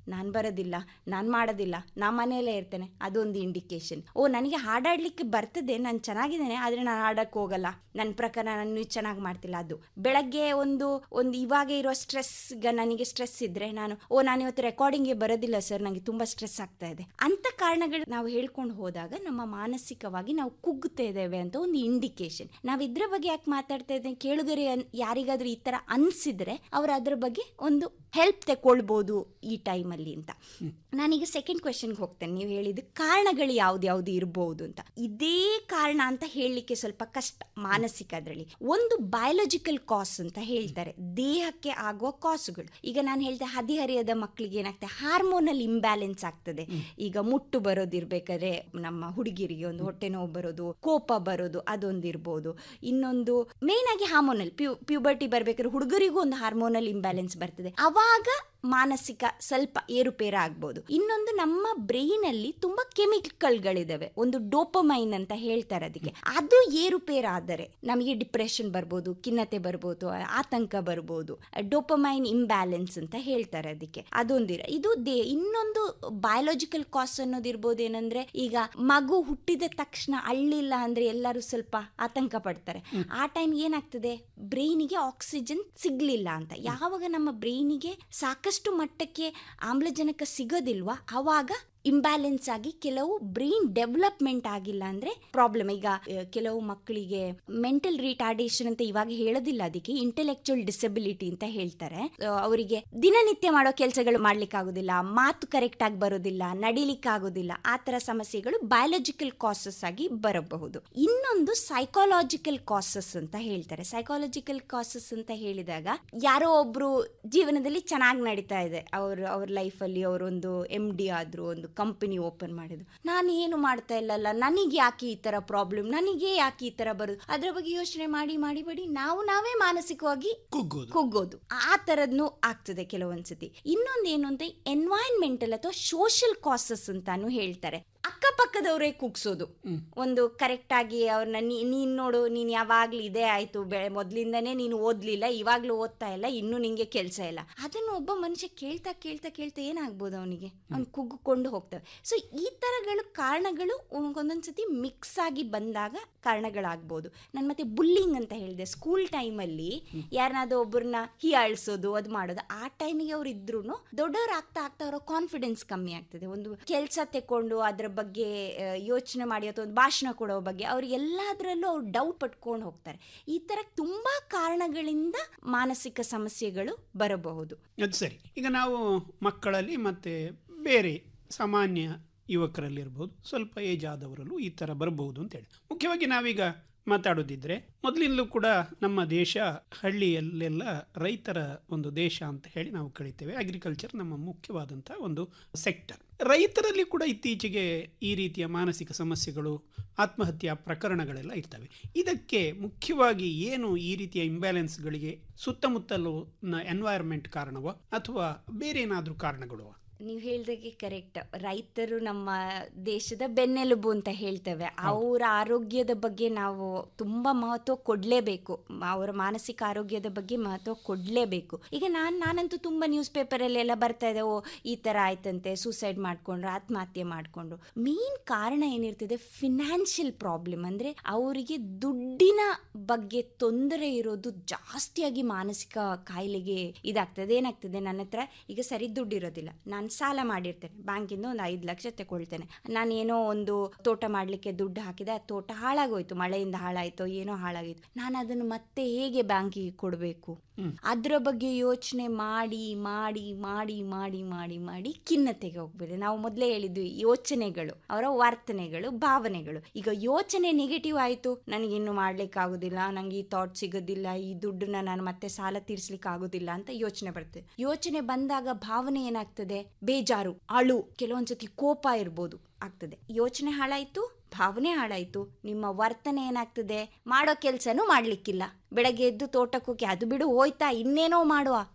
ನಾನು ಬರೋದಿಲ್ಲ ನಾನು ಮಾಡೋದಿಲ್ಲ ನಾ ಮನೆಯಲ್ಲೇ ಇರ್ತೇನೆ ಅದೊಂದು ಇಂಡಿಕೇಶನ್ ಓ ನನಗೆ ಹಾಡಾಡ್ಲಿಕ್ಕೆ ಬರ್ತದೆ ನಾನು ಚೆನ್ನಾಗಿದ್ದೇನೆ ಆದರೆ ನಾನು ಹಾಡಕ್ಕೆ ಹೋಗಲ್ಲ ನನ್ನ ಪ್ರಕಾರ ನಾನು ಚೆನ್ನಾಗಿ ಮಾಡ್ತಿಲ್ಲ ಅದು ಬೆಳಗ್ಗೆ ಒಂದು ಒಂದು ಇವಾಗ ಇರೋ ಸ್ಟ್ರೆಸ್ ಈಗ ನನಗೆ ಸ್ಟ್ರೆಸ್ ಇದ್ರೆ ನಾನು ಓ ನಾನು ಇವತ್ತು ರೆಕಾರ್ಡಿಂಗ್ಗೆ ಬರೋದಿಲ್ಲ ಸರ್ ನನಗೆ ತುಂಬಾ ಸ್ಟ್ರೆಸ್ ಆಗ್ತಾ ಇದೆ ಅಂತ ಕಾರಣಗಳು ನಾವು ಹೇಳ್ಕೊಂಡು ಹೋದಾಗ ನಮ್ಮ ಮಾನಸಿಕವಾಗಿ ನಾವು ಕುಗ್ಗುತ್ತಾ ಇದ್ದೇವೆ ಅಂತ ಒಂದು ಇಂಡಿಕೇಶನ್ ನಾವು ಇದ್ರ ಬಗ್ಗೆ ಯಾಕೆ ಮಾತಾಡ್ತಾ ಇದ್ದೇವೆ ಕೇಳುಗರೆ ಅನ್- ಯಾರಿಗಾದ್ರೂ ಈ ತರ ಅನ್ಸಿದ್ರೆ ಅವ್ರು ಅದ್ರ ಬಗ್ಗೆ ಒಂದು ಹೆಲ್ಪ್ ತಗೊಳ್ಬೋದು ಈ ಟೈಮಲ್ಲಿ ಅಂತ ನಾನೀಗ ಸೆಕೆಂಡ್ ಕ್ವೆಶನ್ಗೆ ಹೋಗ್ತೇನೆ ನೀವು ಹೇಳಿದ ಕಾರಣಗಳು ಯಾವ್ದು ಯಾವ್ದು ಇರಬಹುದು ಅಂತ ಇದೇ ಕಾರಣ ಅಂತ ಹೇಳಲಿಕ್ಕೆ ಸ್ವಲ್ಪ ಕಷ್ಟ ಮಾನಸಿಕ ಅದರಲ್ಲಿ ಒಂದು ಬಯೋಲಜಿಕಲ್ ಕಾಸ್ ಅಂತ ಹೇಳ್ತಾರೆ ದೇಹಕ್ಕೆ ಆಗುವ ಕಾಸುಗಳು ಈಗ ನಾನು ಹೇಳ್ತೆ ಹದಿಹರಿಯದ ಮಕ್ಕಳಿಗೆ ಏನಾಗ್ತದೆ ಹಾರ್ಮೋನಲ್ ಇಂಬ್ಯಾಲೆನ್ಸ್ ಆಗ್ತದೆ ಈಗ ಮುಟ್ಟು ಬರೋದಿರ್ಬೇಕಾದ್ರೆ ನಮ್ಮ ಹುಡುಗಿರಿಗೆ ಒಂದು ಹೊಟ್ಟೆ ನೋವು ಬರೋದು ಕೋಪ ಬರೋದು ಅದೊಂದಿರ್ಬೋದು ಇನ್ನೊಂದು ಮೇನ್ ಆಗಿ ಹಾರ್ಮೋನಲ್ ಪ್ಯೂ ಪ್ಯೂಬರ್ಟಿ ಬರ್ಬೇಕಾದ್ರೆ ಹುಡುಗರಿಗೂ ಒಂದು ಹಾರ್ಮೋನಲ್ ಇಂಬ್ಯಾಲೆನ್ಸ್ ಬರ್ತದೆ ಅವಾಗ ಮಾನಸಿಕ ಸ್ವಲ್ಪ ಏರುಪೇರ ಆಗ್ಬೋದು ಇನ್ನೊಂದು ನಮ್ಮ ಬ್ರೈನ್ ಅಲ್ಲಿ ತುಂಬಾ ಕೆಮಿಕಲ್ಗಳಿದಾವೆ ಒಂದು ಡೋಪಮೈನ್ ಅಂತ ಹೇಳ್ತಾರೆ ಅದಕ್ಕೆ ಅದು ಏರುಪೇರ ಆದರೆ ನಮಗೆ ಡಿಪ್ರೆಷನ್ ಬರ್ಬೋದು ಖಿನ್ನತೆ ಬರ್ಬೋದು ಆತಂಕ ಬರ್ಬೋದು ಡೋಪಮೈನ್ ಇಂಬ್ಯಾಲೆನ್ಸ್ ಅಂತ ಹೇಳ್ತಾರೆ ಅದಕ್ಕೆ ಅದೊಂದಿರ ಇದು ದೇ ಇನ್ನೊಂದು ಬಯೋಲಾಜಿಕಲ್ ಕಾಸ್ ಅನ್ನೋದಿರ್ಬೋದು ಏನಂದ್ರೆ ಈಗ ಮಗು ಹುಟ್ಟಿದ ತಕ್ಷಣ ಅಳ್ಳಿಲ್ಲ ಅಂದ್ರೆ ಎಲ್ಲರೂ ಸ್ವಲ್ಪ ಆತಂಕ ಪಡ್ತಾರೆ ಆ ಟೈಮ್ ಏನಾಗ್ತದೆ ಬ್ರೈನಿಗೆ ಆಕ್ಸಿಜನ್ ಸಿಗ್ಲಿಲ್ಲ ಅಂತ ಯಾವಾಗ ನಮ್ಮ ಬ್ರೈನಿಗೆ ಸಾಕಷ್ಟು ಮಟ್ಟಕ್ಕೆ ಆಮ್ಲಜನಕ ಸಿಗೋದಿಲ್ವಾ ಅವಾಗ ಇಂಬ್ಯಾಲೆನ್ಸ್ ಆಗಿ ಕೆಲವು ಬ್ರೈನ್ ಡೆವಲಪ್ಮೆಂಟ್ ಆಗಿಲ್ಲ ಅಂದ್ರೆ ಪ್ರಾಬ್ಲಮ್ ಈಗ ಆ, ಕೆಲವು ಮಕ್ಕಳಿಗೆ ಮೆಂಟಲ್ ರಿಟಾರ್ಡೇಷನ್ ಅಂತ ಇವಾಗ ಹೇಳೋದಿಲ್ಲ ಅದಕ್ಕೆ ಇಂಟೆಲೆಕ್ಚುಯಲ್ ಡಿಸಬಿಲಿಟಿ ಅಂತ ಹೇಳ್ತಾರೆ ಆ, ಅವರಿಗೆ ದಿನನಿತ್ಯ ಮಾಡೋ ಕೆಲಸಗಳು ಮಾಡ್ಲಿಕ್ಕೆ ಆಗೋದಿಲ್ಲ ಮಾತು ಕರೆಕ್ಟ್ ಆಗಿ ಬರೋದಿಲ್ಲ ನಡಿಲಿಕ್ಕೆ ಆಗೋದಿಲ್ಲ ಆ ತರ ಸಮಸ್ಯೆಗಳು ಬಯೋಲಜಿಕಲ್ ಕಾಸಸ್ ಆಗಿ ಬರಬಹುದು ಇನ್ನೊಂದು ಸೈಕಾಲಜಿಕಲ್ ಕಾಸಸ್ ಅಂತ ಹೇಳ್ತಾರೆ ಸೈಕಾಲಜಿಕಲ್ ಕಾಸಸ್ ಅಂತ ಹೇಳಿದಾಗ ಯಾರೋ ಒಬ್ರು ಜೀವನದಲ್ಲಿ ಚೆನ್ನಾಗಿ ನಡೀತಾ ಇದೆ ಅವ್ರ ಅವ್ರ ಲೈಫಲ್ಲಿ ಅವರೊಂದು ಎಮ್ ಡಿ ಆದ್ರು ಒಂದು ಕಂಪನಿ ಓಪನ್ ಮಾಡಿದ್ರು ನಾನು ಏನು ಮಾಡ್ತಾ ಇಲ್ಲಲ್ಲ ನನಗೆ ಯಾಕೆ ಈ ತರ ಪ್ರಾಬ್ಲಮ್ ನನಗೆ ಯಾಕೆ ಈ ತರ ಬರೋದು ಅದ್ರ ಬಗ್ಗೆ ಯೋಚನೆ ಮಾಡಿ ಮಾಡಿ ಮಾಡಿ ನಾವು ನಾವೇ ಮಾನಸಿಕವಾಗಿ ಕುಗ್ಗೋದು ಕುಗ್ಗೋದು ಆ ತರದ್ನು ಆಗ್ತದೆ ಕೆಲವೊಂದ್ಸತಿ ಇನ್ನೊಂದು ಏನು ಅಂತ ಎನ್ವೈರನ್ಮೆಂಟಲ್ ಅಥವಾ ಸೋಷಿಯಲ್ ಕಾಸಸ್ ಅಂತಾನು ಹೇಳ್ತಾರೆ ಅಕ್ಕಪಕ್ಕದವರೇ ಕುಗ್ಸೋದು ಒಂದು ಕರೆಕ್ಟ್ ಆಗಿ ಅವ್ರನ್ನ ನೀನ್ ನೋಡು ನೀನ್ ಯಾವಾಗ್ಲೂ ಇದೇ ಆಯ್ತು ಬೆಳೆ ಮೊದ್ಲಿಂದನೇ ನೀನು ಓದ್ಲಿಲ್ಲ ಇವಾಗ್ಲೂ ಓದ್ತಾ ಇಲ್ಲ ಇನ್ನು ನಿಂಗೆ ಕೆಲಸ ಇಲ್ಲ ಅದನ್ನು ಒಬ್ಬ ಮನುಷ್ಯ ಕೇಳ್ತಾ ಕೇಳ್ತಾ ಕೇಳ್ತಾ ಏನಾಗ್ಬೋದು ಅವನಿಗೆ ಅವ್ನು ಕುಗ್ಗಿಕೊಂಡು ಹೋಗ್ತವೆ ಸೊ ಈ ತರಗಳು ಕಾರಣಗಳು ಒಂದೊಂದ್ಸತಿ ಮಿಕ್ಸ್ ಆಗಿ ಬಂದಾಗ ಕಾರಣಗಳಾಗ್ಬೋದು ನಾನು ಮತ್ತೆ ಬುಲ್ಲಿಂಗ್ ಅಂತ ಹೇಳಿದೆ ಸ್ಕೂಲ್ ಟೈಮಲ್ಲಿ ಯಾರನ್ನಾದ್ರೂ ಒಬ್ಬರನ್ನ ಹೀಯಾಳಿಸೋದು ಅದು ಮಾಡೋದು ಆ ಟೈಮಿಗೆ ಅವ್ರು ಇದ್ರು ದೊಡ್ಡವ್ರು ಆಗ್ತಾ ಆಗ್ತಾ ಅವರ ಕಾನ್ಫಿಡೆನ್ಸ್ ಕಮ್ಮಿ ಆಗ್ತದೆ ಒಂದು ಕೆಲಸ ತೆಕೊಂಡು ಅದ್ರ ಬಗ್ಗೆ ಯೋಚನೆ ಮಾಡಿ ಅಥವಾ ಒಂದು ಭಾಷಣ ಕೊಡೋ ಬಗ್ಗೆ ಅವ್ರು ಎಲ್ಲದರಲ್ಲೂ ಅವ್ರು ಡೌಟ್ ಪಟ್ಕೊಂಡು ಹೋಗ್ತಾರೆ ಈ ತರ ತುಂಬಾ ಕಾರಣಗಳಿಂದ ಮಾನಸಿಕ ಸಮಸ್ಯೆಗಳು ಬರಬಹುದು ಅದು ಸರಿ ಈಗ ನಾವು ಮಕ್ಕಳಲ್ಲಿ ಮತ್ತೆ ಬೇರೆ ಸಾಮಾನ್ಯ ಯುವಕರಲ್ಲಿರ್ಬೋದು ಸ್ವಲ್ಪ ಏಜ್ ಆದವರಲ್ಲೂ ಈ ಥರ ಬರಬಹುದು ಅಂತೇಳಿ ಮುಖ್ಯವಾಗಿ ನಾವೀಗ ಮಾತಾಡೋದಿದ್ರೆ ಮೊದಲಿಂದಲೂ ಕೂಡ ನಮ್ಮ ದೇಶ ಹಳ್ಳಿಯಲ್ಲೆಲ್ಲ ರೈತರ ಒಂದು ದೇಶ ಅಂತ ಹೇಳಿ ನಾವು ಕರಿತೇವೆ ಅಗ್ರಿಕಲ್ಚರ್ ನಮ್ಮ ಮುಖ್ಯವಾದಂಥ ಒಂದು ಸೆಕ್ಟರ್ ರೈತರಲ್ಲಿ ಕೂಡ ಇತ್ತೀಚೆಗೆ ಈ ರೀತಿಯ ಮಾನಸಿಕ ಸಮಸ್ಯೆಗಳು ಆತ್ಮಹತ್ಯಾ ಪ್ರಕರಣಗಳೆಲ್ಲ ಇರ್ತವೆ ಇದಕ್ಕೆ ಮುಖ್ಯವಾಗಿ ಏನು ಈ ರೀತಿಯ ಇಂಬ್ಯಾಲೆನ್ಸ್ಗಳಿಗೆ ಸುತ್ತಮುತ್ತಲು ಎನ್ವೈರ್ಮೆಂಟ್ ಕಾರಣವೋ ಅಥವಾ ಬೇರೆ ಏನಾದರೂ ಕಾರಣಗಳು ನೀವು ಹೇಳ್ದಾಗೆ ಕರೆಕ್ಟ್ ರೈತರು ನಮ್ಮ ದೇಶದ ಬೆನ್ನೆಲುಬು ಅಂತ ಹೇಳ್ತೇವೆ ಅವರ ಆರೋಗ್ಯದ ಬಗ್ಗೆ ನಾವು ತುಂಬಾ ಮಹತ್ವ ಕೊಡ್ಲೇಬೇಕು ಅವರ ಮಾನಸಿಕ ಆರೋಗ್ಯದ ಬಗ್ಗೆ ಮಹತ್ವ ಕೊಡ್ಲೇಬೇಕು ಈಗ ನಾನು ನಾನಂತೂ ತುಂಬಾ ನ್ಯೂಸ್ ಪೇಪರಲ್ಲಿ ಎಲ್ಲ ಬರ್ತಾ ಇದೆ ಓ ಈ ತರ ಆಯ್ತಂತೆ ಸೂಸೈಡ್ ಮಾಡ್ಕೊಂಡ್ರು ಆತ್ಮಹತ್ಯೆ ಮಾಡ್ಕೊಂಡ್ರು ಮೇನ್ ಕಾರಣ ಏನಿರ್ತದೆ ಫಿನಾನ್ಷಿಯಲ್ ಪ್ರಾಬ್ಲಮ್ ಅಂದ್ರೆ ಅವರಿಗೆ ದುಡ್ಡಿನ ಬಗ್ಗೆ ತೊಂದರೆ ಇರೋದು ಜಾಸ್ತಿಯಾಗಿ ಮಾನಸಿಕ ಕಾಯಿಲೆಗೆ ಇದಾಗ್ತದೆ ಏನಾಗ್ತದೆ ನನ್ನ ಹತ್ರ ಈಗ ಸರಿ ದುಡ್ಡು ಇರೋದಿಲ್ಲ ನಾನು ಸಾಲ ಮಾಡಿರ್ತೇನೆ ಬ್ಯಾಂಕಿಂದ ಒಂದು ಐದು ಲಕ್ಷ ತಗೊಳ್ತೇನೆ ನಾನು ಏನೋ ಒಂದು ತೋಟ ಮಾಡಲಿಕ್ಕೆ ದುಡ್ಡು ಹಾಕಿದೆ ಆ ತೋಟ ಹಾಳಾಗೋಯ್ತು ಮಳೆಯಿಂದ ಹಾಳಾಯ್ತು ಏನೋ ಹಾಳಾಗಿತ್ತು ನಾನು ಅದನ್ನು ಮತ್ತೆ ಹೇಗೆ ಬ್ಯಾಂಕಿಗೆ ಕೊಡಬೇಕು ಅದ್ರ ಬಗ್ಗೆ ಯೋಚನೆ ಮಾಡಿ ಮಾಡಿ ಮಾಡಿ ಮಾಡಿ ಮಾಡಿ ಮಾಡಿ ಖಿನ್ನತೆಗೆ ಹೋಗ್ಬಿದೆ ನಾವು ಮೊದಲೇ ಹೇಳಿದ್ವಿ ಯೋಚನೆಗಳು ಅವರ ವರ್ತನೆಗಳು ಭಾವನೆಗಳು ಈಗ ಯೋಚನೆ ನೆಗೆಟಿವ್ ಆಯಿತು ನನಗಿನ್ನು ಮಾಡ್ಲಿಕ್ಕೆ ಆಗುದಿಲ್ಲ ನಂಗೆ ಈ ಥಾಟ್ ಸಿಗೋದಿಲ್ಲ ಈ ದುಡ್ಡನ್ನ ನಾನು ಮತ್ತೆ ಸಾಲ ತೀರ್ಸ್ಲಿಕ್ಕೆ ಆಗುದಿಲ್ಲ ಅಂತ ಯೋಚನೆ ಬರ್ತದೆ ಯೋಚನೆ ಬಂದಾಗ ಭಾವನೆ ಏನಾಗ್ತದೆ ಬೇಜಾರು ಅಳು ಕೆಲವೊಂದ್ಸತಿ ಕೋಪ ಇರ್ಬೋದು ಆಗ್ತದೆ ಯೋಚನೆ ಹಾಳಾಯ್ತು ಭಾವನೆ ಹಾಳಾಯ್ತು ನಿಮ್ಮ ವರ್ತನೆ ಏನಾಗ್ತದೆ ಮಾಡೋ ಕೆಲ್ಸನೂ ಮಾಡ್ಲಿಕ್ಕಿಲ್ಲ ಬೆಳಗ್ಗೆ ಎದ್ದು ತೋಟಕ್ಕೆ ಹೋಗಿ ಅದು ಬಿಡು ಹೋಯ್ತಾ ಇನ್ನೇನೋ ಮಾಡುವ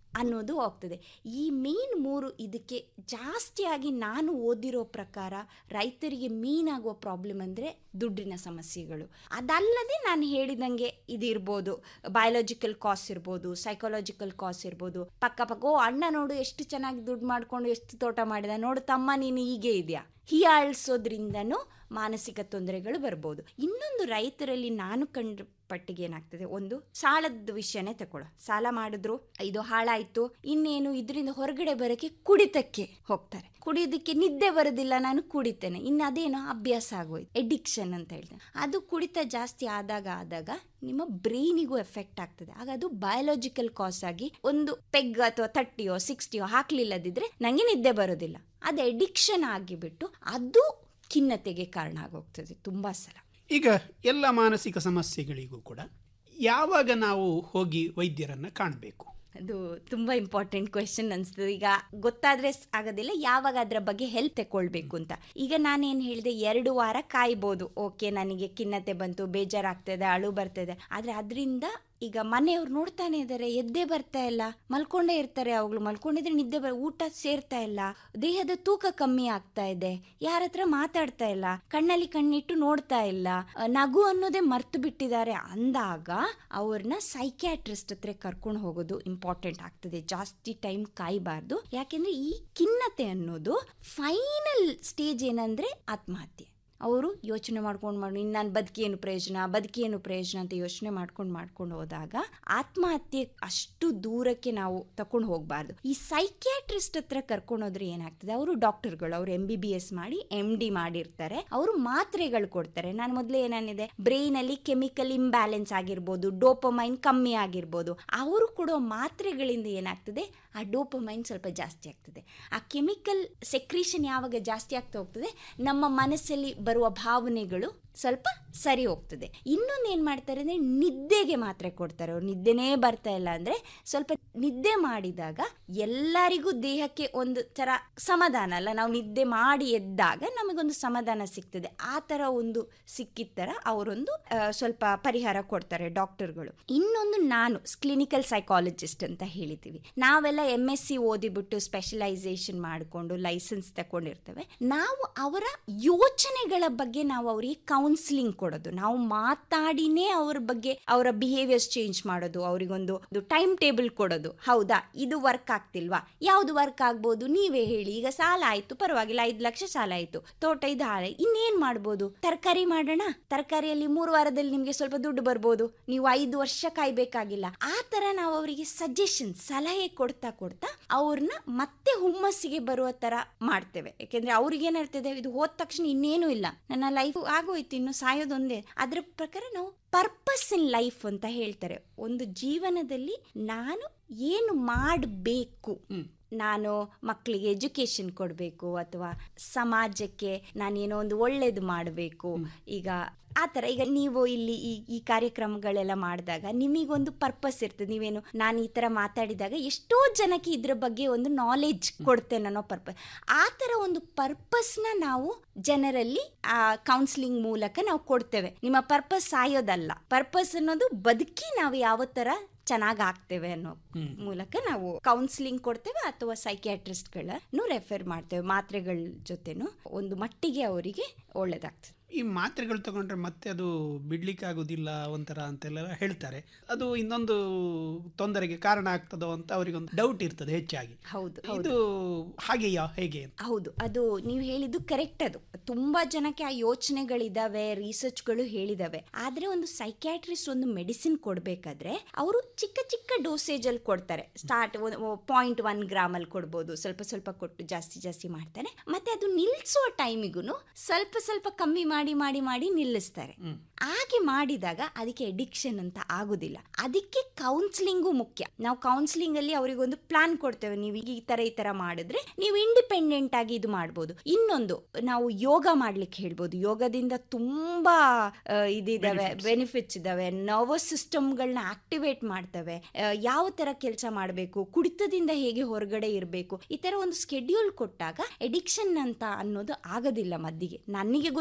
ಅನ್ನೋದು ಹೋಗ್ತದೆ ಈ ಮೇನ್ ಮೂರು ಇದಕ್ಕೆ ಜಾಸ್ತಿಯಾಗಿ ನಾನು ಓದಿರೋ ಪ್ರಕಾರ ರೈತರಿಗೆ ಮೇನ್ ಆಗುವ ಪ್ರಾಬ್ಲಮ್ ಅಂದರೆ ದುಡ್ಡಿನ ಸಮಸ್ಯೆಗಳು ಅದಲ್ಲದೆ ನಾನು ಹೇಳಿದಂಗೆ ಇದಿರ್ಬೋದು ಬಯಾಲಜಿಕಲ್ ಕಾಸ್ ಇರ್ಬೋದು ಸೈಕಾಲಜಿಕಲ್ ಕಾಸ್ ಇರ್ಬೋದು ಪಕ್ಕ ಪಕ್ಕ ಓ ಅಣ್ಣ ನೋಡು ಎಷ್ಟು ಚೆನ್ನಾಗಿ ದುಡ್ಡು ಮಾಡ್ಕೊಂಡು ಎಷ್ಟು ತೋಟ ಮಾಡಿದ ನೋಡು ತಮ್ಮ ನೀನು ಹೀಗೆ ಇದೆಯಾ ಹೀಯಾಳಿಸೋದ್ರಿಂದನೂ ಮಾನಸಿಕ ತೊಂದರೆಗಳು ಬರ್ಬೋದು ಇನ್ನೊಂದು ರೈತರಲ್ಲಿ ನಾನು ಕಂಡ ಪಟ್ಟಿಗೆ ಏನಾಗ್ತದೆ ಒಂದು ಸಾಲದ ವಿಷಯನೇ ತಗೊಳ್ಳೋ ಸಾಲ ಮಾಡಿದ್ರು ಇದು ಹಾಳಾಯ್ತು ಇನ್ನೇನು ಇದರಿಂದ ಹೊರಗಡೆ ಬರೋಕ್ಕೆ ಕುಡಿತಕ್ಕೆ ಹೋಗ್ತಾರೆ ಕುಡಿಯೋದಕ್ಕೆ ನಿದ್ದೆ ಬರೋದಿಲ್ಲ ನಾನು ಕುಡಿತೇನೆ ಇನ್ನು ಅದೇನೋ ಅಭ್ಯಾಸ ಆಗೋಯ್ತು ಎಡಿಕ್ಷನ್ ಅಂತ ಹೇಳ್ತೇನೆ ಅದು ಕುಡಿತ ಜಾಸ್ತಿ ಆದಾಗ ಆದಾಗ ನಿಮ್ಮ ಬ್ರೈನಿಗೂ ಎಫೆಕ್ಟ್ ಆಗ್ತದೆ ಆಗ ಅದು ಬಯಾಲಜಿಕಲ್ ಕಾಸ್ ಆಗಿ ಒಂದು ಪೆಗ್ ಅಥವಾ ತರ್ಟಿಯೋ ಸಿಕ್ಸ್ಟಿಯೋ ಹಾಕ್ಲಿಲ್ಲದಿದ್ರೆ ನನಗೆ ನಿದ್ದೆ ಬರೋದಿಲ್ಲ ಅದು ಎಡಿಕ್ಷನ್ ಆಗಿಬಿಟ್ಟು ಅದು ಖಿನ್ನತೆಗೆ ಕಾರಣ ಆಗೋಗ್ತದೆ ತುಂಬಾ ಸಲ ಈಗ ಎಲ್ಲ ಮಾನಸಿಕ ಸಮಸ್ಯೆಗಳಿಗೂ ಕೂಡ ಯಾವಾಗ ನಾವು ಹೋಗಿ ವೈದ್ಯರನ್ನ ಕಾಣಬೇಕು ಅದು ತುಂಬಾ ಇಂಪಾರ್ಟೆಂಟ್ ಕ್ವೆಶನ್ ಅನ್ಸ್ತದೆ ಈಗ ಗೊತ್ತಾದ್ರೆ ಸ್- ಆಗೋದಿಲ್ಲ ಯಾವಾಗ ಅದರ ಬಗ್ಗೆ ಹೆಲ್ಪ್ ತಗೊಳ್ಬೇಕು ಅಂತ ಈಗ ನಾನೇನು ಹೇಳಿದೆ ಎರಡು ವಾರ ಕಾಯ್ಬೋದು ಓಕೆ ನನಗೆ ಖಿನ್ನತೆ ಬಂತು ಬೇಜಾರಾಗ್ತದೆ ಅಳು ಬರ್ತದೆ ಆದ್ರೆ ಅದರಿಂದ ಈಗ ಮನೆಯವ್ರು ನೋಡ್ತಾನೆ ಇದ್ದಾರೆ ಎದ್ದೇ ಬರ್ತಾ ಇಲ್ಲ ಮಲ್ಕೊಂಡೇ ಇರ್ತಾರೆ ಅವುಗಳು ಮಲ್ಕೊಂಡಿದ್ರೆ ನಿದ್ದೆ ಬರ ಊಟ ಸೇರ್ತಾ ಇಲ್ಲ ದೇಹದ ತೂಕ ಕಮ್ಮಿ ಆಗ್ತಾ ಇದೆ ಯಾರ ಹತ್ರ ಮಾತಾಡ್ತಾ ಇಲ್ಲ ಕಣ್ಣಲ್ಲಿ ಕಣ್ಣಿಟ್ಟು ನೋಡ್ತಾ ಇಲ್ಲ ಅ, ನಗು ಅನ್ನೋದೇ ಮರ್ತು ಬಿಟ್ಟಿದ್ದಾರೆ ಅಂದಾಗ ಅವ್ರನ್ನ ಸೈಕ್ಯಾಟ್ರಿಸ್ಟ್ ಹತ್ರ ಕರ್ಕೊಂಡು ಹೋಗೋದು ಇಂಪಾರ್ಟೆಂಟ್ ಆಗ್ತದೆ ಜಾಸ್ತಿ ಟೈಮ್ ಕಾಯಬಾರ್ದು ಯಾಕೆಂದ್ರೆ ಈ ಖಿನ್ನತೆ ಅನ್ನೋದು ಫೈನಲ್ ಸ್ಟೇಜ್ ಏನಂದ್ರೆ ಆತ್ಮಹತ್ಯೆ ಅವರು ಯೋಚನೆ ಮಾಡ್ಕೊಂಡು ಮಾಡಿ ಇನ್ನು ನಾನು ಬದುಕೇನು ಪ್ರಯೋಜನ ಬದುಕೇನು ಪ್ರಯೋಜನ ಅಂತ ಯೋಚನೆ ಮಾಡ್ಕೊಂಡು ಮಾಡ್ಕೊಂಡು ಹೋದಾಗ ಆತ್ಮಹತ್ಯೆ ಅಷ್ಟು ದೂರಕ್ಕೆ ನಾವು ತಕೊಂಡು ಹೋಗಬಾರ್ದು ಈ ಸೈಕ್ಯಾಟ್ರಿಸ್ಟ್ ಹತ್ರ ಕರ್ಕೊಂಡೋದ್ರೆ ಏನಾಗ್ತದೆ ಅವರು ಡಾಕ್ಟರ್ಗಳು ಅವರು ಎಂ ಬಿ ಬಿ ಎಸ್ ಮಾಡಿ ಎಂ ಡಿ ಮಾಡಿರ್ತಾರೆ ಅವರು ಮಾತ್ರೆಗಳು ಕೊಡ್ತಾರೆ ನಾನು ಮೊದಲೇ ಏನೇನಿದೆ ಬ್ರೈನ್ ಅಲ್ಲಿ ಕೆಮಿಕಲ್ ಇಂಬ್ಯಾಲೆನ್ಸ್ ಆಗಿರ್ಬೋದು ಡೋಪಮೈನ್ ಕಮ್ಮಿ ಆಗಿರ್ಬೋದು ಅವರು ಕೊಡೋ ಮಾತ್ರೆಗಳಿಂದ ಏನಾಗ್ತದೆ ಆ ಡೋಪಮೈನ್ ಸ್ವಲ್ಪ ಜಾಸ್ತಿ ಆಗ್ತದೆ ಆ ಕೆಮಿಕಲ್ ಸೆಕ್ರೀಷನ್ ಯಾವಾಗ ಜಾಸ್ತಿ ಆಗ್ತಾ ಹೋಗ್ತದೆ ನಮ್ಮ ಮನಸ್ಸಲ್ಲಿ ಬರುವ ಭಾವನೆಗಳು ಸ್ವಲ್ಪ ಸರಿ ಹೋಗ್ತದೆ ಇನ್ನೊಂದು ಏನು ಮಾಡ್ತಾರೆ ಅಂದರೆ ನಿದ್ದೆಗೆ ಮಾತ್ರೆ ಕೊಡ್ತಾರೆ ಅವ್ರು ನಿದ್ದೆನೇ ಬರ್ತಾ ಇಲ್ಲ ಅಂದರೆ ಸ್ವಲ್ಪ ನಿದ್ದೆ ಮಾಡಿದಾಗ ಎಲ್ಲರಿಗೂ ದೇಹಕ್ಕೆ ಒಂದು ಥರ ಸಮಾಧಾನ ಅಲ್ಲ ನಾವು ನಿದ್ದೆ ಮಾಡಿ ಎದ್ದಾಗ ನಮಗೊಂದು ಸಮಾಧಾನ ಸಿಗ್ತದೆ ಆ ಥರ ಒಂದು ಸಿಕ್ಕಿದ ಥರ ಅವರೊಂದು ಆ, ಸ್ವಲ್ಪ ಪರಿಹಾರ ಕೊಡ್ತಾರೆ ಡಾಕ್ಟರ್ಗಳು ಇನ್ನೊಂದು ನಾನು ಕ್ಲಿನಿಕಲ್ ಸೈಕಾಲಜಿಸ್ಟ್ ಅಂತ ಹೇಳಿದ್ದೀವಿ ನಾವೆಲ್ಲ ಎಮ್ ಎಸ್ ಸಿ ಓದಿಬಿಟ್ಟು ಸ್ಪೆಷಲೈಸೇಷನ್ ಮಾಡಿಕೊಂಡು ಲೈಸೆನ್ಸ್ ತಗೊಂಡಿರ್ತೇವೆ ನಾವು ಅವರ ಯೋಚನೆಗಳ ಬಗ್ಗೆ ನಾವು ಅವರಿಗೆ ಕೌನ್ಸಿಲಿಂಗ್ ಕೊಡೋದು ನಾವು ಮಾತಾಡಿನೇ ಅವ್ರ ಬಗ್ಗೆ ಅವರ ಬಿಹೇವಿಯರ್ಸ್ ಚೇಂಜ್ ಮಾಡೋದು ಅವರಿಗೊಂದು ಟೈಮ್ ಟೇಬಲ್ ಕೊಡೋದು ಹೌದಾ ಇದು ವರ್ಕ್ ಆಗ್ತಿಲ್ವಾ ಯಾವ್ದು ವರ್ಕ್ ಆಗ್ಬೋದು ನೀವೇ ಹೇಳಿ ಈಗ ಸಾಲ ಆಯ್ತು ಪರವಾಗಿಲ್ಲ ಐದು ಲಕ್ಷ ಸಾಲ ಆಯ್ತು ತೋಟ ಇದು ಹಾಳೆ ಇನ್ನೇನ್ ಮಾಡ್ಬೋದು ತರಕಾರಿ ಮಾಡೋಣ ತರಕಾರಿಯಲ್ಲಿ ಮೂರು ವಾರದಲ್ಲಿ ನಿಮ್ಗೆ ಸ್ವಲ್ಪ ದುಡ್ಡು ಬರ್ಬೋದು ನೀವು ಐದು ವರ್ಷ ಕಾಯ್ಬೇಕಾಗಿಲ್ಲ ಆ ತರ ನಾವು ಅವರಿಗೆ ಸಜೆಷನ್ ಸಲಹೆ ಕೊಡ್ತಾ ಕೊಡ್ತಾ ಅವ್ರನ್ನ ಮತ್ತೆ ಹುಮ್ಮಸ್ಸಿಗೆ ಬರುವ ತರ ಮಾಡ್ತೇವೆ ಯಾಕೆಂದ್ರೆ ಅವ್ರಿಗೆ ಏನಿರ್ತದೆ ಇದು ಹೋದ ತಕ್ಷಣ ಇನ್ನೇನು ಇಲ್ಲ ನನ್ನ ಲೈಫ್ ಆಗೋಯ್ತು ಇನ್ನು ಸಾಯೋದೊಂದೇ ಅದ್ರ ಪ್ರಕಾರ ನಾವು ಪರ್ಪಸ್ ಇನ್ ಲೈಫ್ ಅಂತ ಹೇಳ್ತಾರೆ ಒಂದು ಜೀವನದಲ್ಲಿ ನಾನು ಏನು ಮಾಡಬೇಕು ನಾನು ಮಕ್ಕಳಿಗೆ ಎಜುಕೇಶನ್ ಕೊಡಬೇಕು ಅಥವಾ ಸಮಾಜಕ್ಕೆ ನಾನೇನೋ ಒಂದು ಒಳ್ಳೇದು ಮಾಡಬೇಕು ಈಗ ಆ ಥರ ಈಗ ನೀವು ಇಲ್ಲಿ ಈ ಈ ಕಾರ್ಯಕ್ರಮಗಳೆಲ್ಲ ಮಾಡಿದಾಗ ನಿಮಗೊಂದು ಪರ್ಪಸ್ ಇರ್ತದೆ ನೀವೇನು ನಾನು ಈ ಥರ ಮಾತಾಡಿದಾಗ ಎಷ್ಟೋ ಜನಕ್ಕೆ ಇದ್ರ ಬಗ್ಗೆ ಒಂದು ನಾಲೆಡ್ಜ್ ಕೊಡ್ತೇನೆ ಅನ್ನೋ ಪರ್ಪಸ್ ಆ ಥರ ಒಂದು ಪರ್ಪಸ್ನ ನಾವು ಜನರಲ್ಲಿ ಆ ಕೌನ್ಸಿಲಿಂಗ್ ಮೂಲಕ ನಾವು ಕೊಡ್ತೇವೆ ನಿಮ್ಮ ಪರ್ಪಸ್ ಸಾಯೋದಲ್ಲ ಪರ್ಪಸ್ ಅನ್ನೋದು ಬದುಕಿ ನಾವು ಯಾವ ಥರ ಚೆನ್ನಾಗಿ ಆಗ್ತೇವೆ ಅನ್ನೋ ಮೂಲಕ ನಾವು ಕೌನ್ಸಿಲಿಂಗ್ ಕೊಡ್ತೇವೆ ಅಥವಾ ಸೈಕ್ಯಾಟ್ರಿಸ್ಟ್ಗಳನ್ನು ರೆಫರ್ ಮಾಡ್ತೇವೆ ಮಾತ್ರೆಗಳ ಜೊತೆನೂ ಒಂದು ಮಟ್ಟಿಗೆ ಅವರಿಗೆ ಒಳ್ಳೇದಾಗ್ತದೆ ಈ ಮಾತ್ರೆಗಳು ತಗೊಂಡ್ರೆ ಮತ್ತೆ ಅದು ಬಿಡ್ಲಿಕ್ಕೆ ಆಗೋದಿಲ್ಲ ಒಂಥರ ಅಂತೆಲ್ಲ ಹೇಳ್ತಾರೆ ಅದು ಇನ್ನೊಂದು ತೊಂದರೆಗೆ ಕಾರಣ ಆಗ್ತದೋ ಅಂತ ಅವರಿಗೊಂದು ಡೌಟ್ ಇರ್ತದೆ ಹೆಚ್ಚಾಗಿ ಹೌದು ಇದು ಹಾಗೆಯಾ ಹೇಗೆ ಅಂತ ಹೌದು ಅದು ನೀವು ಹೇಳಿದ್ದು ಕರೆಕ್ಟ್ ಅದು ತುಂಬಾ ಜನಕ್ಕೆ ಆ ಯೋಚನೆಗಳಿದಾವೆ ರಿಸರ್ಚ್ಗಳು ಹೇಳಿದಾವೆ ಆದ್ರೆ ಒಂದು ಸೈಕ್ಯಾಟ್ರಿಸ್ಟ್ ಒಂದು ಮೆಡಿಸಿನ್ ಕೊಡ್ಬೇಕಾದ್ರೆ ಅವರು ಚಿಕ್ಕ ಚಿಕ್ಕ ಡೋಸೇಜ್ ಅಲ್ಲಿ ಕೊಡ್ತಾರೆ ಸ್ಟಾರ್ಟ್ ಪಾಯಿಂಟ್ ಒನ್ ಗ್ರಾಮ್ ಅಲ್ಲಿ ಕೊಡ್ಬೋದು ಸ್ವಲ್ಪ ಸ್ವಲ್ಪ ಕೊಟ್ಟು ಜಾಸ್ತಿ ಜಾಸ್ತಿ ಮಾಡ್ತಾರೆ ಮತ್ತೆ ಅದು ನಿಲ್ಸುವ ಟೈಮಿಗೂ ಸ್ವಲ್ಪ ಸ್ವಲ್ಪ ಕಮ್ಮಿ ಮಾಡಿ ಮಾಡಿ ಮಾಡಿ ನಿಲ್ಲಿಸ್ತಾರೆ ಹಾಗೆ ಮಾಡಿದಾಗ ಅದಕ್ಕೆ ಎಡಿಕ್ಷನ್ ಅಂತ ಆಗುದಿಲ್ಲ ಅದಕ್ಕೆ ಕೌನ್ಸಿಲಿಂಗು ಮುಖ್ಯ ನಾವು ಕೌನ್ಸಿಲಿಂಗ್ ಅಲ್ಲಿ ಅವರಿಗೊಂದು ಪ್ಲಾನ್ ಕೊಡ್ತೇವೆ ನೀವು ಈ ತರ ಈ ತರ ಮಾಡಿದ್ರೆ ನೀವು ಇಂಡಿಪೆಂಡೆಂಟ್ ಆಗಿ ಇದು ಮಾಡ್ಬೋದು ಇನ್ನೊಂದು ನಾವು ಯೋಗ ಮಾಡ್ಲಿಕ್ಕೆ ಹೇಳ್ಬೋದು ಯೋಗದಿಂದ ತುಂಬಾ ಆ, ಇದಿದಾವೆ ಬೆನಿಫಿಟ್ಸ್ ಇದಾವೆ ನರ್ವಸ್ ಸಿಸ್ಟಮ್ಗಳನ್ನ ಆಕ್ಟಿವೇಟ್ ಮಾಡ್ತವೆ ಆ, ಯಾವ ತರ ಕೆಲಸ ಮಾಡಬೇಕು ಕುಡಿತದಿಂದ ಹೇಗೆ ಹೊರಗಡೆ ಇರಬೇಕು ಈ ತರ ಒಂದು ಸ್ಕೆಡ್ಯೂಲ್ ಕೊಟ್ಟಾಗ ಎಡಿಕ್ಷನ್ ಅಂತ ಅನ್ನೋದು ಆಗೋದಿಲ್ಲ ಮದ್ದಿಗೆ ನನಗೆ ಗೊತ್ತಿರೋ ಪ್ರಕಾರ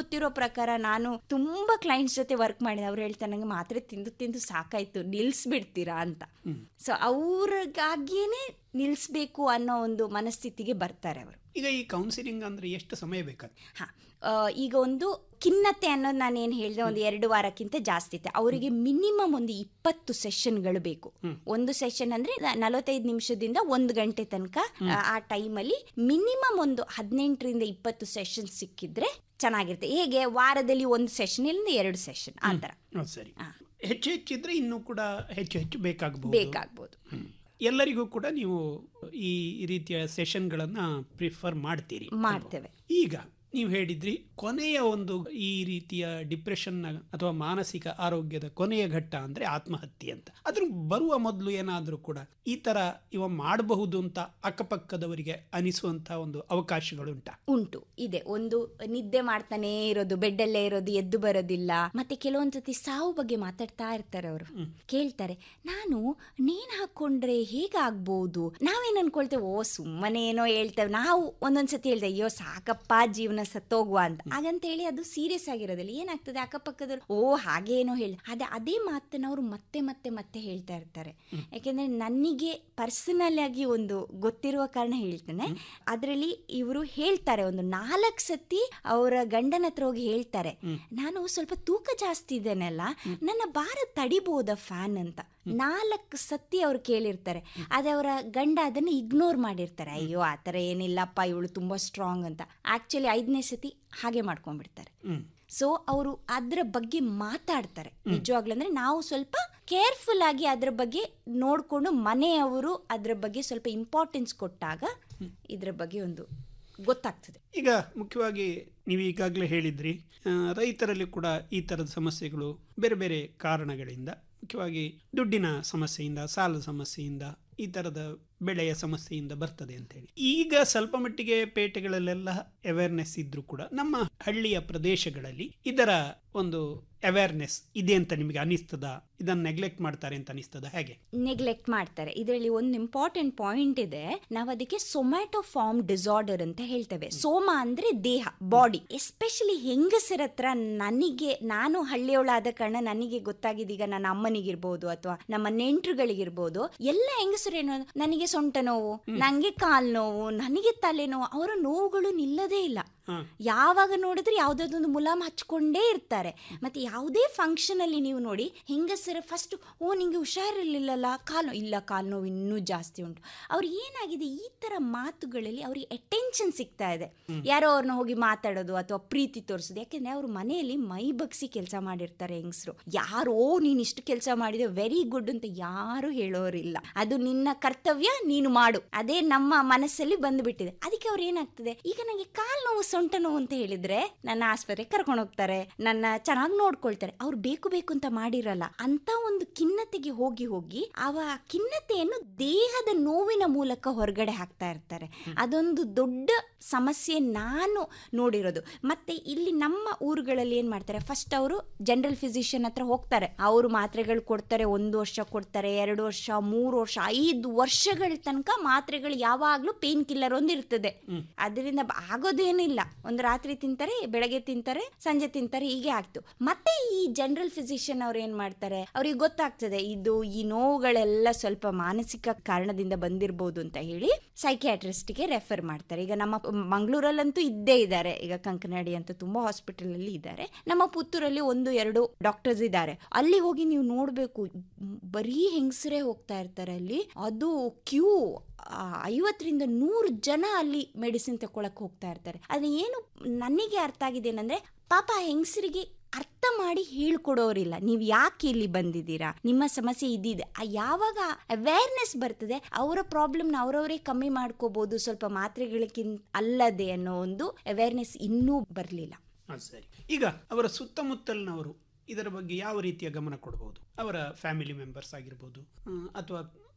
ಪ್ರಕಾರ ನಾನು ತುಂಬಾ ಕ್ಲೈಂಟ್ಸ್ ಜೊತೆ ವರ್ಕ್ ಮಾಡಿದೆ ಅವ್ರು ಹೇಳ್ತಾರೆ ನಂಗೆ ಮಾತ್ರೆ ತಿಂದು ತಿಂದು ಸಾಕಾಯ್ತು ನಿಲ್ಸ್ಬಿಡ್ತೀರಾ ಅಂತ ಸೊ ಅವ್ರಿಗಾಗಿಯೇ ನಿಲ್ಸ್ಬೇಕು ಅನ್ನೋ ಒಂದು ಮನಸ್ಥಿತಿಗೆ ಬರ್ತಾರೆ ಅವರು ಈಗ ಈ ಕೌನ್ಸಿಲಿಂಗ್ ಅಂದ್ರೆ ಎಷ್ಟು ಸಮಯ ಬೇಕಾಗ್ತದೆ ಹಾ ಆ, ಈಗ ಒಂದು ಖಿನ್ನತೆ ಅನ್ನೋದು ನಾನು ಏನು ಹೇಳಿದೆ ಒಂದು ಎರಡು ವಾರಕ್ಕಿಂತ ಜಾಸ್ತಿ ಇತ್ತು ಅವರಿಗೆ ಮಿನಿಮಮ್ ಒಂದು ಇಪ್ಪತ್ತು ಸೆಷನ್ಗಳು ಬೇಕು ಒಂದು ಸೆಷನ್ ಅಂದ್ರೆ ನಲವತ್ತೈದು ನಿಮಿಷದಿಂದ ಒಂದು ಗಂಟೆ ತನಕ ಆ, ಆ ಟೈಮಲ್ಲಿ ಮಿನಿಮಮ್ ಒಂದು ಹದಿನೆಂಟರಿಂದ ಇಪ್ಪತ್ತು ಸೆಷನ್ ಸಿಕ್ಕಿದ್ರೆ ಚೆನ್ನಾಗಿರುತ್ತೆ ಹೇಗೆ ವಾರದಲ್ಲಿ ಒಂದು ಸೆಷನ್ ಇಲ್ಲಿಂದ ಎರಡು ಸೆಷನ್ ಆ ಥರ ಹೌದು ಸರಿ ಹೆಚ್ಚು ಹೆಚ್ಚಿದ್ರೆ ಇನ್ನೂ ಕೂಡ ಹೆಚ್ಚು ಹೆಚ್ಚು ಬೇಕಾಗಬಹುದು ಬೇಕಾಗ್ಬೋದು ಎಲ್ಲರಿಗೂ ಕೂಡ ನೀವು ಈ ರೀತಿಯ ಸೆಷನ್ಗಳನ್ನ ಪ್ರಿಫರ್ ಮಾಡ್ತೀರಿ ಮಾಡ್ತೇವೆ ಈಗ ನೀವು ಹೇಳಿದ್ರಿ ಕೊನೆಯ ಒಂದು ಈ ರೀತಿಯ ಡಿಪ್ರೆಷನ್ ಅಥವಾ ಮಾನಸಿಕ ಆರೋಗ್ಯದ ಕೊನೆಯ ಘಟ್ಟ ಅಂದ್ರೆ ಆತ್ಮಹತ್ಯೆ ಅಂತ ಅದ್ರ ಬರುವ ಮೊದಲು ಏನಾದರೂ ಕೂಡ ಈ ತರ ಇವ ಮಾಡಬಹುದು ಅಂತ ಅಕ್ಕಪಕ್ಕದವರಿಗೆ ಅನಿಸುವಂತ ಒಂದು ಅವಕಾಶಗಳುಂಟಾ ಉಂಟು ಇದೆ ಒಂದು ನಿದ್ದೆ ಮಾಡ್ತಾನೆ ಇರೋದು ಬೆಡ್ಡಲ್ಲೇ ಇರೋದು ಎದ್ದು ಬರೋದಿಲ್ಲ ಮತ್ತೆ ಕೆಲವೊಂದ್ ಸತಿ ಸಾವು ಬಗ್ಗೆ ಮಾತಾಡ್ತಾ ಇರ್ತಾರೆ ಅವರು ಕೇಳ್ತಾರೆ ನಾನು ನೇಣ್ ಹಾಕೊಂಡ್ರೆ ಹೇಗಾಗ್ಬೋದು ನಾವೇನ್ ಅನ್ಕೊಳ್ತೇವೆ ಓ ಸುಮ್ಮನೆ ಏನೋ ಹೇಳ್ತೇವೆ ನಾವು ಒಂದೊಂದ್ಸತಿ ಹೇಳ್ತೇವೆ ಅಯ್ಯೋ ಸಾಕಪ್ಪ ಜೀವನ ಸತ್ತೋಗುವ ಅಂತ ಹಾಗಂತೇಳಿ ಅದು ಸೀರಿಯಸ್ ಆಗಿರೋದಿಲ್ಲ ಏನಾಗ್ತದೆ ಅಕ್ಕಪಕ್ಕದಲ್ಲಿ ಓ ಹಾಗೇನೋ ಹೇಳಿ ಅದೇ ಅದೇ ಮಾತನ್ನ ಅವರು ಮತ್ತೆ ಮತ್ತೆ ಮತ್ತೆ ಹೇಳ್ತಾ ಇರ್ತಾರೆ ಯಾಕೆಂದ್ರೆ ನನಗೆ ಪರ್ಸನಲ್ ಆಗಿ ಒಂದು ಗೊತ್ತಿರುವ ಕಾರಣ ಹೇಳ್ತೇನೆ ಅದರಲ್ಲಿ ಇವರು ಹೇಳ್ತಾರೆ ಒಂದು ನಾಲ್ಕು ಸತಿ ಅವರ ಗಂಡನ ಹತ್ರ ಹೋಗಿ ಹೇಳ್ತಾರೆ ನಾನು ಸ್ವಲ್ಪ ತೂಕ ಜಾಸ್ತಿ ಇದ್ದೇನಲ್ಲ ನನ್ನ ಭಾರ ತಡಿಬೋದ ಫ್ಯಾನ್ ಅಂತ ನಾಲ್ಕು ಸತಿ ಅವ್ರು ಕೇಳಿರ್ತಾರೆ ಅದೇ ಅವರ ಗಂಡ ಅದನ್ನ ಇಗ್ನೋರ್ ಮಾಡಿರ್ತಾರೆ ಅಯ್ಯೋ ಆ ಥರ ಏನಿಲ್ಲಪ್ಪ ಇವಳು ತುಂಬಾ ಸ್ಟ್ರಾಂಗ್ ಅಂತ ಆಕ್ಚುಲಿ ಐದನೇ ಸತಿ ಹಾಗೆ ಮಾಡ್ಕೊಂಡ್ಬಿಡ್ತಾರೆ ಸೊ ಅವರು ಅದ್ರ ಬಗ್ಗೆ ಮಾತಾಡ್ತಾರೆ ನಿಜವಾಗ್ಲೂ ಅಂದ್ರೆ ನಾವು ಸ್ವಲ್ಪ ಕೇರ್ಫುಲ್ ಆಗಿ ಅದ್ರ ಬಗ್ಗೆ ನೋಡ್ಕೊಂಡು ಮನೆಯವರು ಅದ್ರ ಬಗ್ಗೆ ಸ್ವಲ್ಪ ಇಂಪಾರ್ಟೆನ್ಸ್ ಕೊಟ್ಟಾಗ ಇದ್ರ ಬಗ್ಗೆ ಒಂದು ಗೊತ್ತಾಗ್ತದೆ ಈಗ ಮುಖ್ಯವಾಗಿ ನೀವು ಈಗಾಗಲೇ ಹೇಳಿದ್ರಿ ಆ, ರೈತರಲ್ಲಿ ಕೂಡ ಈ ಥರದ ಸಮಸ್ಯೆಗಳು ಬೇರೆ ಬೇರೆ ಕಾರಣಗಳಿಂದ ಮುಖ್ಯವಾಗಿ ದುಡ್ಡಿನ ಸಮಸ್ಯೆಯಿಂದ ಸಾಲದ ಸಮಸ್ಯೆಯಿಂದ ಈ ಥರದ ಬೆಳೆಯ ಸಮಸ್ಯೆಯಿಂದ ಬರ್ತದೆ ಅಂತೇಳಿ ಈಗ ಸ್ವಲ್ಪ ಮಟ್ಟಿಗೆ ಪೇಟೆಗಳಲ್ಲೆಲ್ಲ ಅವೇರ್ನೆಸ್ ಇದ್ರೂ ಕೂಡ ನಮ್ಮ ಹಳ್ಳಿಯ ಪ್ರದೇಶಗಳಲ್ಲಿ ಇದರ ಒಂದು ಅವೇರ್ನೆಸ್ ಇದೆ ಅಂತ ನಿಮಗೆ ಅನಿಸ್ತದ ಇದನ್ನ ನೆಗ್ಲೆಕ್ಟ್ ಮಾಡ್ತಾರೆ ಅಂತ ಅನಿಸ್ತದ ಹೇಗೆ ನೆಗ್ಲೆಕ್ಟ್ ಮಾಡ್ತಾರೆ ಇದರಲ್ಲಿ ಒಂದು ಇಂಪಾರ್ಟೆಂಟ್ ಪಾಯಿಂಟ್ ಇದೆ ನಾವು ಅದಕ್ಕೆ ಸೊಮ್ಯಾಟೊ ಫಾರ್ಮ್ ಡಿಸಾರ್ಡರ್ ಅಂತ ಹೇಳ್ತೇವೆ ಸೋಮ ಅಂದ್ರೆ ದೇಹ ಬಾಡಿ ಎಸ್ಪೆಷಲಿ ಹೆಂಗಸರ ಹತ್ರ ನನಗೆ ನಾನು ಹಳ್ಳಿಯವಳಾದ ಕಾರಣ ನನಗೆ ಗೊತ್ತಾಗಿದೀಗ ನನ್ನ ಅಮ್ಮನಿಗಿರ್ಬೋದು ಅಥವಾ ನಮ್ಮ ನೆಂಟರುಗಳಿಗಿರ್ಬೋದು ಎಲ್ಲ ಹೆಂಗಸರು ಏನು ನನಗೆ ಸೊಂಟ ನೋವು ನಂಗೆ ಕಾಲ್ ನೋವು ನನಗೆ ತಲೆ ನೋವು ಅವರ ನೋವುಗಳು ನಿಲ್ಲದೇ ಇಲ್ಲ ಯಾವಾಗ ನೋಡಿದ್ರೆ ಯಾವ್ದಾದೊಂದು ಮುಲಾಮ್ ಹಚ್ಕೊಂಡೇ ಇರ್ತಾರೆ ಮತ್ತೆ ಯಾವುದೇ ಫಂಕ್ಷನ್ ಅಲ್ಲಿ ನೀವು ನೋಡಿ ಹೆಂಗಸರ ಫಸ್ಟ್ ಓ ನಿಂಗೆ ಹುಷಾರಿರ್ಲಿಲ್ಲಲ್ಲ ಕಾಲು ಇಲ್ಲ ಕಾಲು ನೋವು ಇನ್ನೂ ಜಾಸ್ತಿ ಉಂಟು ಅವ್ರಿಗೆ ಏನಾಗಿದೆ ಈ ತರ ಮಾತುಗಳಲ್ಲಿ ಅವ್ರಿಗೆ ಅಟೆನ್ಷನ್ ಸಿಗ್ತಾ ಇದೆ ಯಾರೋ ಅವ್ರನ್ನ ಹೋಗಿ ಮಾತಾಡೋದು ಅಥವಾ ಪ್ರೀತಿ ತೋರಿಸೋದು ಯಾಕೆಂದ್ರೆ ಅವ್ರ ಮನೆಯಲ್ಲಿ ಮೈ ಬಗ್ಸಿ ಕೆಲಸ ಮಾಡಿರ್ತಾರೆ ಹೆಂಗಸರು ಯಾರೋ ನೀನ್ ಇಷ್ಟು ಕೆಲಸ ಮಾಡಿದೆ ವೆರಿ ಗುಡ್ ಅಂತ ಯಾರು ಹೇಳೋರಿಲ್ಲ ಅದು ನಿನ್ನ ಕರ್ತವ್ಯ ನೀನು ಮಾಡು ಅದೇ ನಮ್ಮ ಮನಸ್ಸಲ್ಲಿ ಬಂದ್ಬಿಟ್ಟಿದೆ ಅದಕ್ಕೆ ಅವ್ರು ಏನಾಗ್ತದೆ ಈಗ ನನಗೆ ಕಾಲು ನೋವು ಸೊಂಟ ನೋವು ಅಂತ ಹೇಳಿದ್ರೆ ನನ್ನ ಆಸ್ಪತ್ರೆಗೆ ಕರ್ಕೊಂಡು ಹೋಗ್ತಾರೆ ನನ್ನ ಚೆನ್ನಾಗಿ ನೋಡ್ಕೊಳ್ತಾರೆ ಅವ್ರು ಬೇಕು ಬೇಕು ಅಂತ ಮಾಡಿರಲ್ಲ ಅಂತ ಒಂದು ಖಿನ್ನತೆಗೆ ಹೋಗಿ ಹೋಗಿ ಅವ ಖಿನ್ನತೆಯನ್ನು ದೇಹದ ನೋವಿನ ಮೂಲಕ ಹೊರಗಡೆ ಹಾಕ್ತಾ ಇರ್ತಾರೆ ಅದೊಂದು ದೊಡ್ಡ ಸಮಸ್ಯೆ ನಾನು ನೋಡಿರೋದು ಮತ್ತೆ ಇಲ್ಲಿ ನಮ್ಮ ಊರುಗಳಲ್ಲಿ ಏನ್ ಮಾಡ್ತಾರೆ ಫಸ್ಟ್ ಅವರು ಜನರಲ್ ಫಿಸಿಷಿಯನ್ ಹತ್ರ ಹೋಗ್ತಾರೆ ಅವರು ಮಾತ್ರೆಗಳು ಕೊಡ್ತಾರೆ ಒಂದು ವರ್ಷ ಕೊಡ್ತಾರೆ ಎರಡು ವರ್ಷ ಮೂರು ವರ್ಷ ಐದು ವರ್ಷಗಳ ತನಕ ಮಾತ್ರೆಗಳು ಯಾವಾಗ್ಲೂ ಪೇನ್ ಕಿಲ್ಲರ್ ಒಂದು ಇರ್ತದೆ ಅದರಿಂದ ಬ- ಆಗೋದೇನಿಲ್ಲ ಒಂದು ರಾತ್ರಿ ತಿಂತಾರೆ ಬೆಳಗ್ಗೆ ತಿಂತಾರೆ ಸಂಜೆ ತಿಂತಾರೆ ಹೀಗೆ ಆಗ್ತು ಮತ್ತೆ ಈ ಜನರಲ್ ಫಿಸಿಷಿಯನ್ ಅವ್ರು ಏನ್ ಮಾಡ್ತಾರೆ ಅವ್ರಿಗೆ ಗೊತ್ತಾಗ್ತದೆ ಇದು ಈ ನೋವುಗಳೆಲ್ಲ ಸ್ವಲ್ಪ ಮಾನಸಿಕ ಕಾರಣದಿಂದ ಬಂದಿರಬಹುದು ಅಂತ ಹೇಳಿ ಸೈಕ್ಯಾಟ್ರಿಸ್ಟ್ಗೆ ರೆಫರ್ ಮಾಡ್ತಾರೆ ಈಗ ನಮ್ಮ ಮಂಗಳೂರಲ್ಲಂತೂ ಇದ್ದೇ ಇದ್ದಾರೆ ಈಗ ಕಂಕನಾಡಿ ಅಂತ ತುಂಬಾ ಹಾಸ್ಪಿಟಲ್ ಅಲ್ಲಿ ಇದ್ದಾರೆ ನಮ್ಮ ಪುತ್ತೂರಲ್ಲಿ ಒಂದು ಎರಡು ಡಾಕ್ಟರ್ಸ್ ಇದ್ದಾರೆ ಅಲ್ಲಿ ಹೋಗಿ ನೀವು ನೋಡ್ಬೇಕು ಬರೀ ಹೆಂಗಸರೇ ಹೋಗ್ತಾ ಇರ್ತಾರೆ ಅಲ್ಲಿ ಅದು ಕ್ಯೂ ಐವತ್ತರಿಂದ ನೂರು ಜನ ಅಲ್ಲಿ ಮೆಡಿಸಿನ್ ತಗೊಳಕ್ ಹೋಗ್ತಾ ಇರ್ತಾರೆ ಅದು ಏನು ನನಗೆ ಅರ್ಥ ಆಗಿದೆ ಏನಂದ್ರೆ ಪಾಪ ಹೆಂಗಸರಿಗೆ ಅರ್ಥ ಮಾಡಿ ಹೇಳ್ಕೊಡೋರಿಲ್ಲ ನೀವು ಯಾಕೆ ಇಲ್ಲಿ ಬಂದಿದ್ದೀರಾ ನಿಮ್ಮ ಸಮಸ್ಯೆ ಇದಿದೆ ಆ ಯಾವಾಗ ಅವೇರ್ನೆಸ್ ಬರ್ತದೆ ಅವರ ಪ್ರಾಬ್ಲಮ್ನ ಅವರವರೇ ಕಮ್ಮಿ ಮಾಡ್ಕೋಬಹುದು ಸ್ವಲ್ಪ ಮಾತ್ರೆಗಳಕ್ಕಿಂತ ಅಲ್ಲದೆ ಅನ್ನೋ ಒಂದು ಅವೇರ್ನೆಸ್ ಇನ್ನೂ ಬರಲಿಲ್ಲ ಅದು ಸರಿ ಈಗ ಅವರ ಸುತ್ತಮುತ್ತಲಿನವರು ಇದರ ಬಗ್ಗೆ ಯಾವ ರೀತಿಯ ಗಮನ ಕೊಡಬಹುದು ಅವರ ಫ್ಯಾಮಿಲಿ ಮೆಂಬರ್ಸ್ ಆಗಿರ್ಬೋದು ಆ, ಅಥವಾ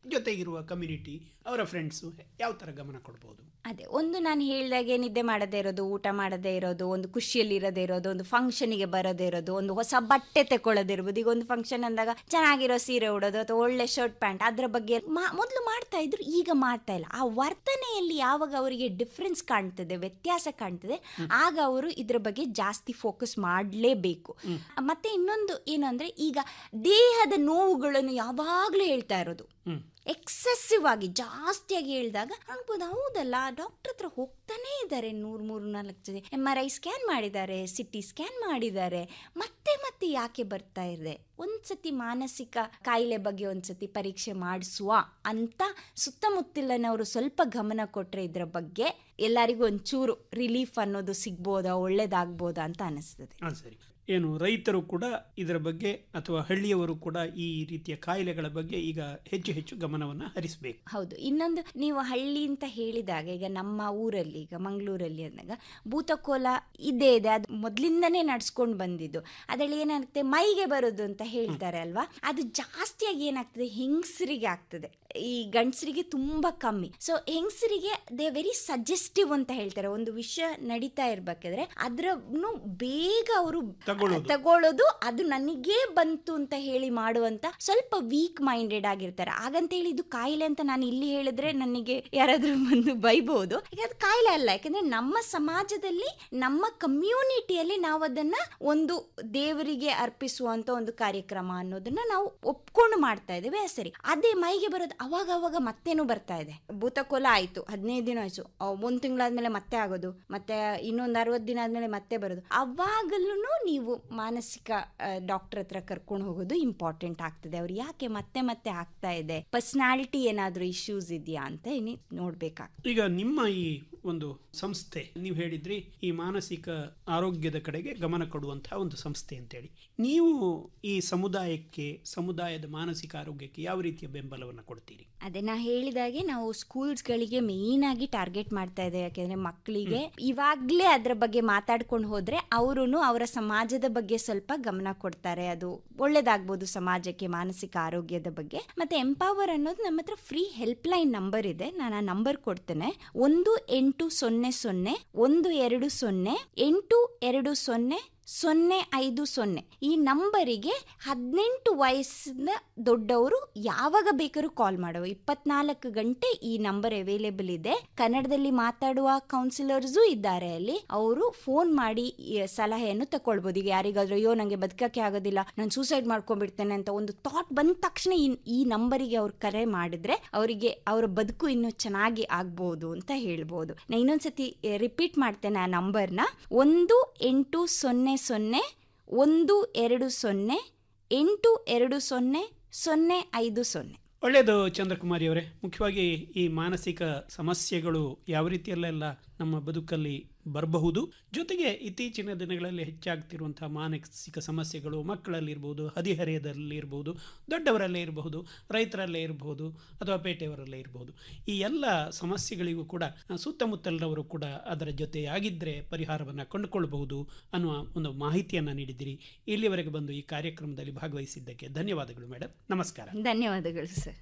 ಜೊತೆಗಿರುವ ಕಮ್ಯುನಿಟಿ ಅವರ ಫ್ರೆಂಡ್ಸು ಯಾವ ಥರ ಗಮನ ಕೊಡ್ಬೋದು ಅದೇ ಒಂದು ನಾನು ಹೇಳಿದಾಗೆ ನಿದ್ದೆ ಮಾಡದೇ ಇರೋದು ಊಟ ಮಾಡದೇ ಇರೋದು ಒಂದು ಖುಷಿಯಲ್ಲಿ ಇರದೇ ಇರೋದು ಒಂದು ಫಂಕ್ಷನಿಗೆ ಬರದೇ ಇರೋದು ಒಂದು ಹೊಸ ಬಟ್ಟೆ ತಗೊಳ್ಳೋದೇ ಇರ್ಬೋದು ಈಗ ಒಂದು ಫಂಕ್ಷನ್ ಅಂದಾಗ ಚೆನ್ನಾಗಿರೋ ಸೀರೆ ಉಡೋದು ಅಥವಾ ಒಳ್ಳೆ ಶರ್ಟ್ ಪ್ಯಾಂಟ್ ಅದ್ರ ಬಗ್ಗೆ ಮೊದಲು ಮಾಡ್ತಾ ಇದ್ರು ಈಗ ಮಾಡ್ತಾ ಇಲ್ಲ ಆ ವರ್ತನೆಯಲ್ಲಿ ಯಾವಾಗ ಅವರಿಗೆ ಡಿಫ್ರೆನ್ಸ್ ಕಾಣ್ತದೆ ವ್ಯತ್ಯಾಸ ಕಾಣ್ತದೆ ಆಗ ಅವರು ಇದ್ರ ಬಗ್ಗೆ ಜಾಸ್ತಿ ಫೋಕಸ್ ಮಾಡಲೇಬೇಕು ಮತ್ತೆ ಇನ್ನೊಂದು ಏನು ಅಂದ್ರೆ ಈಗ ದೇಹದ ನೋವುಗಳನ್ನು ಯಾವಾಗಲೂ ಹೇಳ್ತಾ ಇರೋದು ಎಕ್ಸೆಸಿವ್ ಆಗಿ ಜಾಸ್ತಿಯಾಗಿ ಹೇಳಿದಾಗ ಅನ್ಬೋದು ಹೌದಲ್ಲ ಡಾಕ್ಟರ್ ಹತ್ರ ಹೋಗ್ತಾನೇ ಇದ್ದಾರೆ ನೂರು ಮೂರು ನಾಲ್ಕು ಜನ ಎಮ್ ಆರ್ ಐ ಸ್ಕ್ಯಾನ್ ಮಾಡಿದ್ದಾರೆ ಸಿಟಿ ಸ್ಕ್ಯಾನ್ ಮಾಡಿದ್ದಾರೆ ಮತ್ತೆ ಮತ್ತೆ ಯಾಕೆ ಬರ್ತಾ ಇದೆ ಒಂದ್ಸತಿ ಮಾನಸಿಕ ಕಾಯಿಲೆ ಬಗ್ಗೆ ಒಂದ್ಸತಿ ಪರೀಕ್ಷೆ ಮಾಡಿಸುವ ಅಂತ ಸುತ್ತಮುತ್ತಲಿನವರು ಸ್ವಲ್ಪ ಗಮನ ಕೊಟ್ಟರೆ ಇದ್ರ ಬಗ್ಗೆ ಎಲ್ಲರಿಗೂ ಒಂಚೂರು ರಿಲೀಫ್ ಅನ್ನೋದು ಸಿಗ್ಬೋದಾ ಒಳ್ಳೇದಾಗ್ಬೋದಾ ಅಂತ ಅನಿಸ್ತದೆ ಹಾಂ ಸರಿ ಏನು ರೈತರು ಕೂಡ ಇದರ ಬಗ್ಗೆ ಅಥವಾ ಹಳ್ಳಿಯವರು ಕೂಡ ಈ ರೀತಿಯ ಕಾಯಿಲೆಗಳ ಬಗ್ಗೆ ಈಗ ಹೆಚ್ಚು ಹೆಚ್ಚು ಗಮನವನ್ನು ಹರಿಸಬೇಕು ಹೌದು ಇನ್ನೊಂದು ನೀವು ಹಳ್ಳಿ ಅಂತ ಹೇಳಿದಾಗ ಈಗ ನಮ್ಮ ಊರಲ್ಲಿ ಈಗ ಮಂಗಳೂರಲ್ಲಿ ಅಂದಾಗ ಭೂತಕೋಲ ಇದೇ ಇದೆ ಅದು ಮೊದಲಿಂದನೇ ನಡ್ಸ್ಕೊಂಡು ಬಂದಿದ್ದು ಅದರಲ್ಲಿ ಏನಾಗುತ್ತೆ ಮೈಗೆ ಬರೋದು ಅಂತ ಹೇಳ್ತಾರೆ ಅಲ್ವಾ ಅದು ಜಾಸ್ತಿಯಾಗಿ ಏನಾಗ್ತದೆ ಹೆಂಗಸರಿಗೆ ಆಗ್ತದೆ ಈ ಗಂಡಸರಿಗೆ ತುಂಬಾ ಕಮ್ಮಿ ಸೊ ಹೆಂಗಸರಿಗೆ ದೇ ವೆರಿ ಸಜೆಸ್ಟಿವ್ ಅಂತ ಹೇಳ್ತಾರೆ ಒಂದು ವಿಷಯ ನಡೀತಾ ಇರ್ಬೇಕಾದ್ರೆ ಅದ್ರನ್ನು ಬೇಗ ಅವರು ತಗೊಳ್ಳೋದು ಅದು ನನಗೇ ಬಂತು ಅಂತ ಹೇಳಿ ಮಾಡುವಂತ ಸ್ವಲ್ಪ ವೀಕ್ ಮೈಂಡೆಡ್ ಆಗಿರ್ತಾರೆ ಹಾಗಂತ ಹೇಳಿ ಇದು ಕಾಯಿಲೆ ಅಂತ ನಾನು ಇಲ್ಲಿ ಹೇಳಿದ್ರೆ ನನಗೆ ಯಾರಾದ್ರೂ ಬಂದು ಬೈಬಹುದು ಅದು ಕಾಯಿಲೆ ಅಲ್ಲ ಯಾಕಂದ್ರೆ ನಮ್ಮ ಸಮಾಜದಲ್ಲಿ ನಮ್ಮ ಕಮ್ಯುನಿಟಿಯಲ್ಲಿ ನಾವು ಅದನ್ನ ಒಂದು ದೇವರಿಗೆ ಅರ್ಪಿಸುವಂತ ಒಂದು ಕಾರ್ಯಕ್ರಮ ಅನ್ನೋದನ್ನ ನಾವು ಒಪ್ಕೊಂಡು ಮಾಡ್ತಾ ಇದ್ದೇವೆ ಸರಿ ಅದೇ ಮೈಗೆ ಬರೋದು ಅವಾಗ ಅವಾಗ ಮತ್ತೇನು ಬರ್ತಾ ಇದೆ ಭೂತಕೋಲ ಆಯ್ತು ಹದಿನೈದು ದಿನ ಆಯ್ತು ಒಂದ್ ತಿಂಗಳಾದ್ಮೇಲೆ ಮತ್ತೆ ಆಗೋದು ಮತ್ತೆ ಇನ್ನೊಂದು ಅರವತ್ತು ದಿನ ಆದ್ಮೇಲೆ ಮತ್ತೆ ಬರೋದು ಅವಾಗಲೂ ನೀವು ಮಾನಸಿಕ ಡಾಕ್ಟರ್ ಹತ್ರ ಕರ್ಕೊಂಡು ಹೋಗೋದು ಇಂಪಾರ್ಟೆಂಟ್ ಆಗ್ತದೆ ಅವ್ರು ಯಾಕೆ ಮತ್ತೆ ಮತ್ತೆ ಆಗ್ತಾ ಇದೆ ಪರ್ಸನಾಲಿಟಿ ಏನಾದ್ರೂ ಇಶ್ಯೂಸ್ ಇದೆಯಾ ಅಂತ ಇನಿ ನೋಡ್ಬೇಕಾಗ್ತದೆ ಈಗ ನಿಮ್ಮ ಈ ಒಂದು ಸಂಸ್ಥೆ ನೀವು ಹೇಳಿದ್ರಿ ಈ ಮಾನಸಿಕ ಆರೋಗ್ಯದ ಕಡೆಗೆ ಗಮನ ಕೊಡುವಂತಹ ಒಂದು ಸಂಸ್ಥೆ ಅಂತೇಳಿ ನೀವು ಈ ಸಮುದಾಯಕ್ಕೆ ಸಮುದಾಯದ ಮಾನಸಿಕ ಆರೋಗ್ಯಕ್ಕೆ ಯಾವ ರೀತಿಯ ಬೆಂಬಲವನ್ನು ಕೊಡ್ತೀರಿ ಅದೇ ನಾ ಹೇಳಿದಾಗೆ ನಾವು ಸ್ಕೂಲ್ಸ್ಗಳಿಗೆ ಮೇಯ್ನ್ ಆಗಿ ಟಾರ್ಗೆಟ್ ಮಾಡ್ತಾ ಇದ್ದೇವೆ ಯಾಕೆಂದ್ರೆ ಮಕ್ಕಳಿಗೆ ಇವಾಗ್ಲೇ ಅದ್ರ ಬಗ್ಗೆ ಮಾತಾಡ್ಕೊಂಡು ಹೋದ್ರೆ ಅವರು ಅವರ ಸಮಾಜದ ಬಗ್ಗೆ ಸ್ವಲ್ಪ ಗಮನ ಕೊಡ್ತಾರೆ ಅದು ಒಳ್ಳೇದಾಗ್ಬೋದು ಸಮಾಜಕ್ಕೆ ಮಾನಸಿಕ ಆರೋಗ್ಯದ ಬಗ್ಗೆ ಮತ್ತೆ ಎಂಪವರ್ ಅನ್ನೋದು ನಮ್ಮ ಹತ್ರ ಫ್ರೀ ಹೆಲ್ಪ್ ಲೈನ್ ನಂಬರ್ ಇದೆ ನಾನು ಆ ನಂಬರ್ ಕೊಡ್ತೇನೆ ಒಂದು ಎಂಟು ಸೊನ್ನೆ ಸೊನ್ನೆ ಒಂದು ಎರಡು ಸೊನ್ನೆ ಎಂಟು ಎರಡು ಸೊನ್ನೆ ಸೊನ್ನೆ ಐದು ಸೊನ್ನೆ ಈ ನಂಬರಿಗೆ ಹದಿನೆಂಟು ವಯಸ್ಸಿನ ದೊಡ್ಡವರು ಯಾವಾಗ ಬೇಕಾದ್ರೂ ಕಾಲ್ ಮಾಡುವ ಇಪ್ಪತ್ನಾಲ್ಕು ಗಂಟೆ ಈ ನಂಬರ್ ಅವೈಲೇಬಲ್ ಇದೆ ಕನ್ನಡದಲ್ಲಿ ಮಾತಾಡುವ ಕೌನ್ಸಿಲರ್ಸು ಇದ್ದಾರೆ ಅಲ್ಲಿ ಅವರು ಫೋನ್ ಮಾಡಿ ಈ ಸಲಹೆಯನ್ನು ತಕೊಳ್ಬಹುದು ಈಗ ಯಾರಿಗಾದ್ರೂ ಅಯ್ಯೋ ನಂಗೆ ಬದುಕಕ್ಕೆ ಆಗೋದಿಲ್ಲ ನಾನು ಸೂಸೈಡ್ ಮಾಡ್ಕೊಂಡ್ಬಿಡ್ತೇನೆ ಅಂತ ಒಂದು ಥಾಟ್ ಬಂದ ತಕ್ಷಣ ಈ ಈ ನಂಬರಿಗೆ ಅವ್ರು ಕರೆ ಮಾಡಿದ್ರೆ ಅವರಿಗೆ ಅವರ ಬದುಕು ಇನ್ನೂ ಚೆನ್ನಾಗಿ ಆಗ್ಬೋದು ಅಂತ ಹೇಳ್ಬೋದು ನಾ ಇನ್ನೊಂದ್ಸತಿ ರಿಪೀಟ್ ಮಾಡ್ತೇನೆ ಆ ನಂಬರ್ನ ಒಂದು ಎಂಟು ಸೊನ್ನೆ ಸೊನ್ನೆ ಒಂದು ಎರಡು ಸೊನ್ನೆ ಎಂಟು ಎರಡು ಸೊನ್ನೆ ಸೊನ್ನೆ ಐದು ಸೊನ್ನೆ ಒಳ್ಳೆಯದು ಚಂದ್ರಕುಮಾರಿ ಅವರೇ ಮುಖ್ಯವಾಗಿ ಈ ಮಾನಸಿಕ ಸಮಸ್ಯೆಗಳು ಯಾವ ರೀತಿಯಲ್ಲೆಲ್ಲ ನಮ್ಮ ಬದುಕಲ್ಲಿ ಬರಬಹುದು ಜೊತೆಗೆ ಇತ್ತೀಚಿನ ದಿನಗಳಲ್ಲಿ ಹೆಚ್ಚಾಗ್ತಿರುವಂತಹ ಮಾನಸಿಕ ಸಮಸ್ಯೆಗಳು ಮಕ್ಕಳಲ್ಲಿರ್ಬೋದು ಹದಿಹರೆಯದಲ್ಲಿ ಇರ್ಬೋದು ದೊಡ್ಡವರಲ್ಲೇ ಇರಬಹುದು ರೈತರಲ್ಲೇ ಇರಬಹುದು ಅಥವಾ ಪೇಟೆಯವರಲ್ಲೇ ಇರಬಹುದು ಈ ಎಲ್ಲ ಸಮಸ್ಯೆಗಳಿಗೂ ಕೂಡ ಸುತ್ತಮುತ್ತಲಿನವರು ಕೂಡ ಅದರ ಜೊತೆಯಾಗಿದ್ದರೆ ಪರಿಹಾರವನ್ನು ಕಂಡುಕೊಳ್ಬಹುದು ಅನ್ನುವ ಒಂದು ಮಾಹಿತಿಯನ್ನು ನೀಡಿದ್ದೀರಿ ಇಲ್ಲಿವರೆಗೆ ಬಂದು ಈ ಕಾರ್ಯಕ್ರಮದಲ್ಲಿ ಭಾಗವಹಿಸಿದ್ದಕ್ಕೆ ಧನ್ಯವಾದಗಳು ಮೇಡಮ್ ನಮಸ್ಕಾರ ಧನ್ಯವಾದಗಳು ಸರ್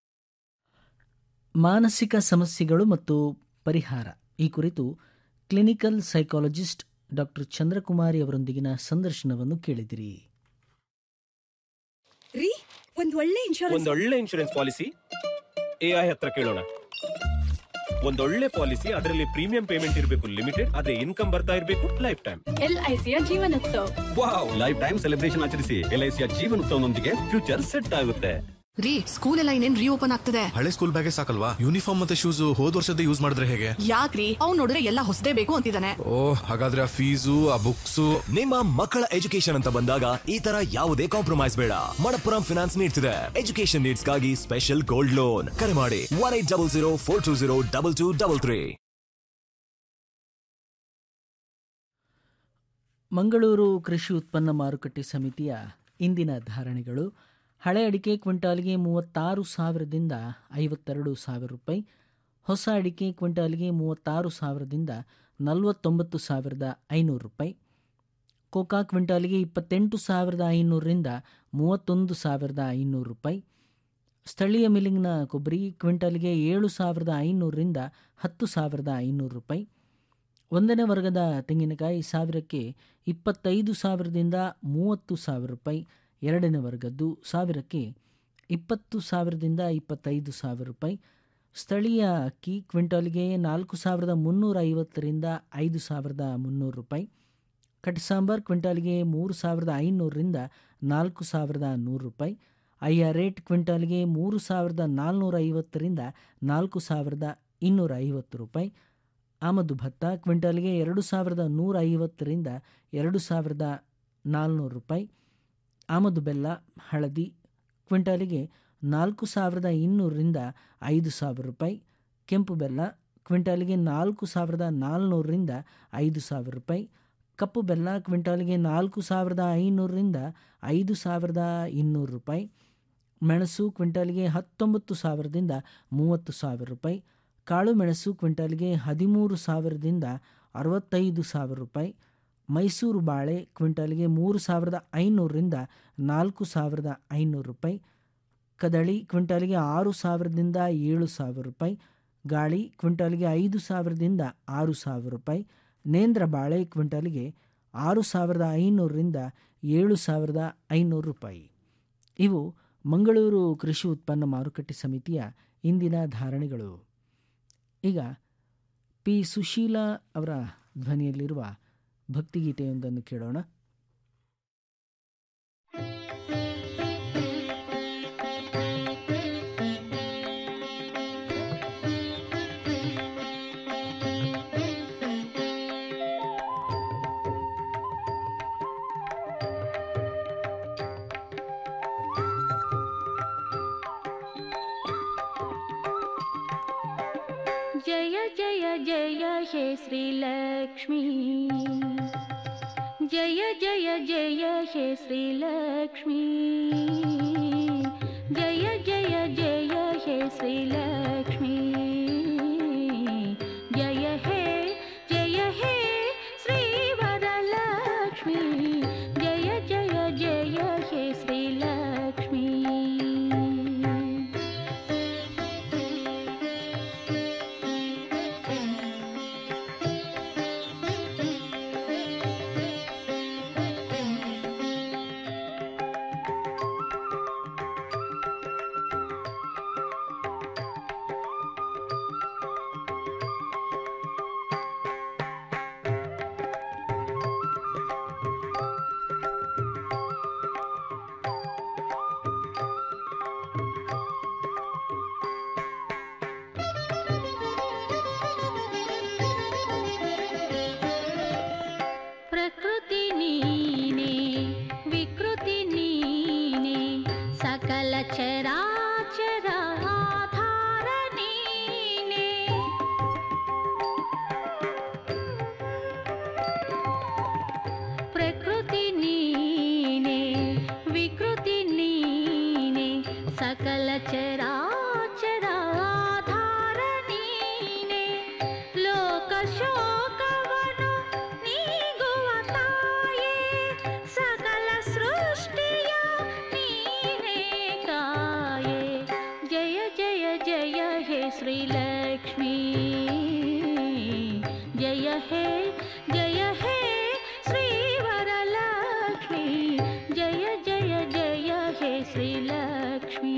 ಮಾನಸಿಕ ಸಮಸ್ಯೆಗಳು ಮತ್ತು ಪರಿಹಾರ ಈ ಕುರಿತು ಕ್ಲಿನಿಕಲ್ ಸೈಕಾಲಜಿಸ್ಟ್ ಡಾಕ್ಟರ್ ಚಂದ್ರಕುಮಾರಿ ಅವರೊಂದಿಗಿನ ಸಂದರ್ಶನವನ್ನು ಕೇಳಿದಿರಿ ರೀ ಒಂದ್ ಒಳ್ಳೆ ಇನ್ಶೂರೆನ್ಸ್ ಒಂದೊಳ್ಳೆ ಇನ್ಶೂರೆನ್ಸ್ ಪಾಲಿಸಿ ಎ ಐ ಹತ್ರ ಕೇಳೋಣ ಒಂದೊಳ್ಳೆ ಪಾಲಿಸಿ ಅದರಲ್ಲಿ ಪ್ರೀಮಿಯಂ ಪೇಮೆಂಟ್ ಇರಬೇಕು ಲಿಮಿಟೆಡ್ ಅದೇ ಇನ್ಕಮ್ ಬರ್ತಾ ಇರಬೇಕು ಲೈಫ್ ಟೈಮ್ ಎಲ್ ಐ ಸಿಯ Jeevanotsava wow life time celebration ಆಚರಿಸಿ ಎಲ್ ಐ ಸಿಯ ಜೀವನೋತ್ಸವನೊಂದಿಗೆ ಫ್ಯೂಚರ್ ಸೆಟ್ ಆಗುತ್ತೆ ರೀ ಸ್ಕೂಲ್ ಎಲ್ಲ ಇನ್ನೇನ್ ರೀಓಪನ್ ಆಗ್ತದೆ ಹಳೆ ಸ್ಕೂಲ್ ಬ್ಯಾಗೇ ಸಾಕಲ್ವಾ ಯೂನಿಫಾರ್ಮ್ ಮತ್ತೆ ಶೂಸ್ ಹೋದ್ ವರ್ಷದ ಯೂಸ್ ಮಾಡಿದ್ರೆ ಹೇಗೆ ಯಾಕ್ರಿ ಅವ್ನ್ ನೋಡಿದ್ರೆ ಎಲ್ಲ ಹೊಸದೇ ಬೇಕು ಅಂತಿದ್ದಾನೆ ಓ ಹಾಗಾದ್ರೆ ಆ ಫೀಸು ಆ ಬುಕ್ಸ್ ನಿಮ್ಮ ಮಕ್ಕಳ ಎಜುಕೇಶನ್ ಅಂತ ಬಂದಾಗ ಈ ತರ ಯಾವುದೇ ಕಾಂಪ್ರಮೈಸ್ ಬೇಡ ಮಣಪ್ಪುರಂ ಫಿನಾನ್ಸ್ ನೀಡ್ಸ್ ಇದೆ ಎಜುಕೇಶನ್ ನೀಡ್ಸ್ ಗಾಗಿ ಸ್ಪೆಷಲ್ ಗೋಲ್ಡ್ ಲೋನ್ ಕರೆ ಮಾಡಿ one eight double zero four two zero double two double three Mangaluru ಕೃಷಿ ಉತ್ಪನ್ನ ಮಾರುಕಟ್ಟೆ ಸಮಿತಿಯ ಇಂದಿನ ಧಾರಣೆಗಳು ಹಳೆ ಅಡಿಕೆ ಕ್ವಿಂಟಾಲ್ಗೆ ಮೂವತ್ತಾರು ಸಾವಿರದಿಂದ ಐವತ್ತೆರಡು ಸಾವಿರ ರೂಪಾಯಿ ಹೊಸ ಅಡಿಕೆ ಕ್ವಿಂಟಾಲ್ಗೆ ಮೂವತ್ತಾರು ಸಾವಿರದಿಂದ ನಲವತ್ತೊಂಬತ್ತು ಸಾವಿರದ ಐನೂರು ರೂಪಾಯಿ ಕೋಕಾ ಕ್ವಿಂಟಾಲ್ಗೆ ಇಪ್ಪತ್ತೆಂಟು ಸಾವಿರದ ಐನೂರರಿಂದ ಮೂವತ್ತೊಂದು ಸಾವಿರದ ಐನೂರು ರೂಪಾಯಿ ಸ್ಥಳೀಯ ಮಿಲ್ಲಿಂಗ್ನ ಕೊಬ್ಬರಿ ಕ್ವಿಂಟಲ್ಗೆ ಏಳು ಸಾವಿರದ ಐನೂರರಿಂದ ಹತ್ತು ಸಾವಿರದ ಐನೂರು ರೂಪಾಯಿ ಒಂದನೇ ವರ್ಗದ ತೆಂಗಿನಕಾಯಿ ಸಾವಿರಕ್ಕೆ ಇಪ್ಪತ್ತೈದು ಸಾವಿರದಿಂದ ಮೂವತ್ತು ಸಾವಿರ ರೂಪಾಯಿ ಎರಡನೇ ವರ್ಗದ್ದು ಸಾವಿರಕ್ಕೆ ಇಪ್ಪತ್ತು ಸಾವಿರದಿಂದ ಇಪ್ಪತ್ತೈದು ಸಾವಿರ ರೂಪಾಯಿ ಸ್ಥಳೀಯ ಅಕ್ಕಿ ಕ್ವಿಂಟಲ್ಗೆ ನಾಲ್ಕು ಸಾವಿರದ ಮುನ್ನೂರ ಐವತ್ತರಿಂದ ಐದು ಸಾವಿರದ ಮುನ್ನೂರು ರೂಪಾಯಿ ಕಟ್ ಸಾಂಬಾರ್ ಕ್ವಿಂಟಲ್ಗೆ ಮೂರು ಸಾವಿರದ ಐನೂರರಿಂದ ನಾಲ್ಕು ಸಾವಿರದ ನೂರು ರೂಪಾಯಿ ಅಯ್ಯ ರೇಟ್ ಕ್ವಿಂಟಲ್ಗೆ ಮೂರು ಸಾವಿರದ ನಾಲ್ನೂರ ಐವತ್ತರಿಂದ ನಾಲ್ಕು ಸಾವಿರದ ಇನ್ನೂರ ಐವತ್ತು ರೂಪಾಯಿ ಆಮದು ಭತ್ತ ಕ್ವಿಂಟಲ್ಗೆ ಎರಡು ಸಾವಿರದ ನೂರ ಐವತ್ತರಿಂದ ಎರಡು ಸಾವಿರದ ನಾಲ್ನೂರು ರೂಪಾಯಿ ಆಮದು ಬೆಲ್ಲ ಹಳದಿ ಕ್ವಿಂಟಲಿಗೆ ನಾಲ್ಕು ಸಾವಿರದ ಇನ್ನೂರರಿಂದ ಐದು ಸಾವಿರ ರೂಪಾಯಿ ಕೆಂಪು ಬೆಲ್ಲ ಕ್ವಿಂಟಲ್ಗೆ ನಾಲ್ಕು ಸಾವಿರದ ನಾಲ್ನೂರರಿಂದ ಐದು ಸಾವಿರ ರೂಪಾಯಿ ಕಪ್ಪು ಬೆಲ್ಲ ಕ್ವಿಂಟಲ್ಗೆ ನಾಲ್ಕು ಸಾವಿರದ ಐನೂರರಿಂದ ಐದು ಸಾವಿರದ ಇನ್ನೂರು ರೂಪಾಯಿ ಮೆಣಸು ಕ್ವಿಂಟಲ್ಗೆ ಹತ್ತೊಂಬತ್ತು ಸಾವಿರದಿಂದ ಮೂವತ್ತು ಸಾವಿರ ರೂಪಾಯಿ ಕಾಳು ಮೆಣಸು ಕ್ವಿಂಟಲ್ಗೆ ಹದಿಮೂರು ಸಾವಿರದಿಂದ ಅರವತ್ತೈದು ಸಾವಿರ ರೂಪಾಯಿ ಮೈಸೂರು ಬಾಳೆ ಕ್ವಿಂಟಲ್ಗೆ ಮೂರು ಸಾವಿರದ ಐನೂರರಿಂದ ನಾಲ್ಕು ಸಾವಿರದ ಐನೂರು ರೂಪಾಯಿ ಕದಳಿ ಕ್ವಿಂಟಲ್ಗೆ ಆರು ಸಾವಿರದಿಂದ ಏಳು ಸಾವಿರ ರೂಪಾಯಿ ಗಾಳಿ ಕ್ವಿಂಟಲ್ಗೆ ಐದು ಸಾವಿರದಿಂದ ಆರು ಸಾವಿರ ರೂಪಾಯಿ ನೇಂದ್ರ ಬಾಳೆ ಕ್ವಿಂಟಲ್ಗೆ ಆರು ಸಾವಿರದ ಐನೂರರಿಂದ ಏಳು ಸಾವಿರದ ಐನೂರು ರೂಪಾಯಿ ಇವು ಮಂಗಳೂರು ಕೃಷಿ ಉತ್ಪನ್ನ ಮಾರುಕಟ್ಟೆ ಸಮಿತಿಯ ಇಂದಿನ ಧಾರಣೆಗಳು ಈಗ ಪಿ ಸುಶೀಲಾ ಅವರ ಧ್ವನಿಯಲ್ಲಿರುವ ಭಕ್ತಿಗೀತೆಯೊಂದನ್ನು ಕೇಳೋಣ जय जय जय हे श्रीलक्ष्मी जय जय जय हे श्रीलक्ष्मी जय जय जय हे श्रीलक्ष्मी जय हे जय हे श्रीवरलक्ष्मी जय जय जय हे श्रीलक्ष्मी ಪ್ರಕೃತಿ ನೀನೆ ವಿಕೃತಿ ನೀನೆ ಸಕಲ ಚರಾಚರ ಆಧಾರ ನೀನೆ ಪ್ರಕೃತಿ ನೀನೆ ವಿಕೃತಿ ನೀನೆ ಸಕಲ ಚರಾಚರ ಆಧಾರ ನೀನೆ ಲೋಕ ಶೋಕವನು ನೀಗುವ ತಾಯೇ ಸಕಲ ಸೃಷ್ಟಿಯ ನೀನೇ ಕಾಯೇ ಜಯ ಜಯ ಜಯ ಹೇ ಶ್ರೀಲಕ್ಷ್ಮೀ ಜಯ ಹೇ ಜಯ ಹೇ ಶ್ರೀವರಲಕ್ಷ್ಮೀ ಜಯ ಜಯ ಜಯ ಹೇ ಶ್ರೀಲಕ್ಷ್ಮೀ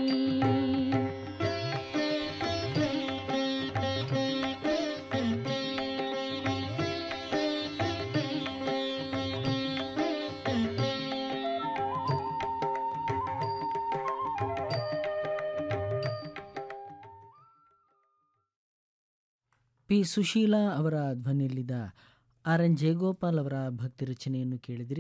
ಪಿ ಸುಶೀಲಾ ಅವರ ಧ್ವನಿಯಲ್ಲಿದ್ದ ಆರ್ ಎನ್ ಜಯಗೋಪಾಲ್ ಅವರ ಭಕ್ತಿ ರಚನೆಯನ್ನು ಕೇಳಿದಿರಿ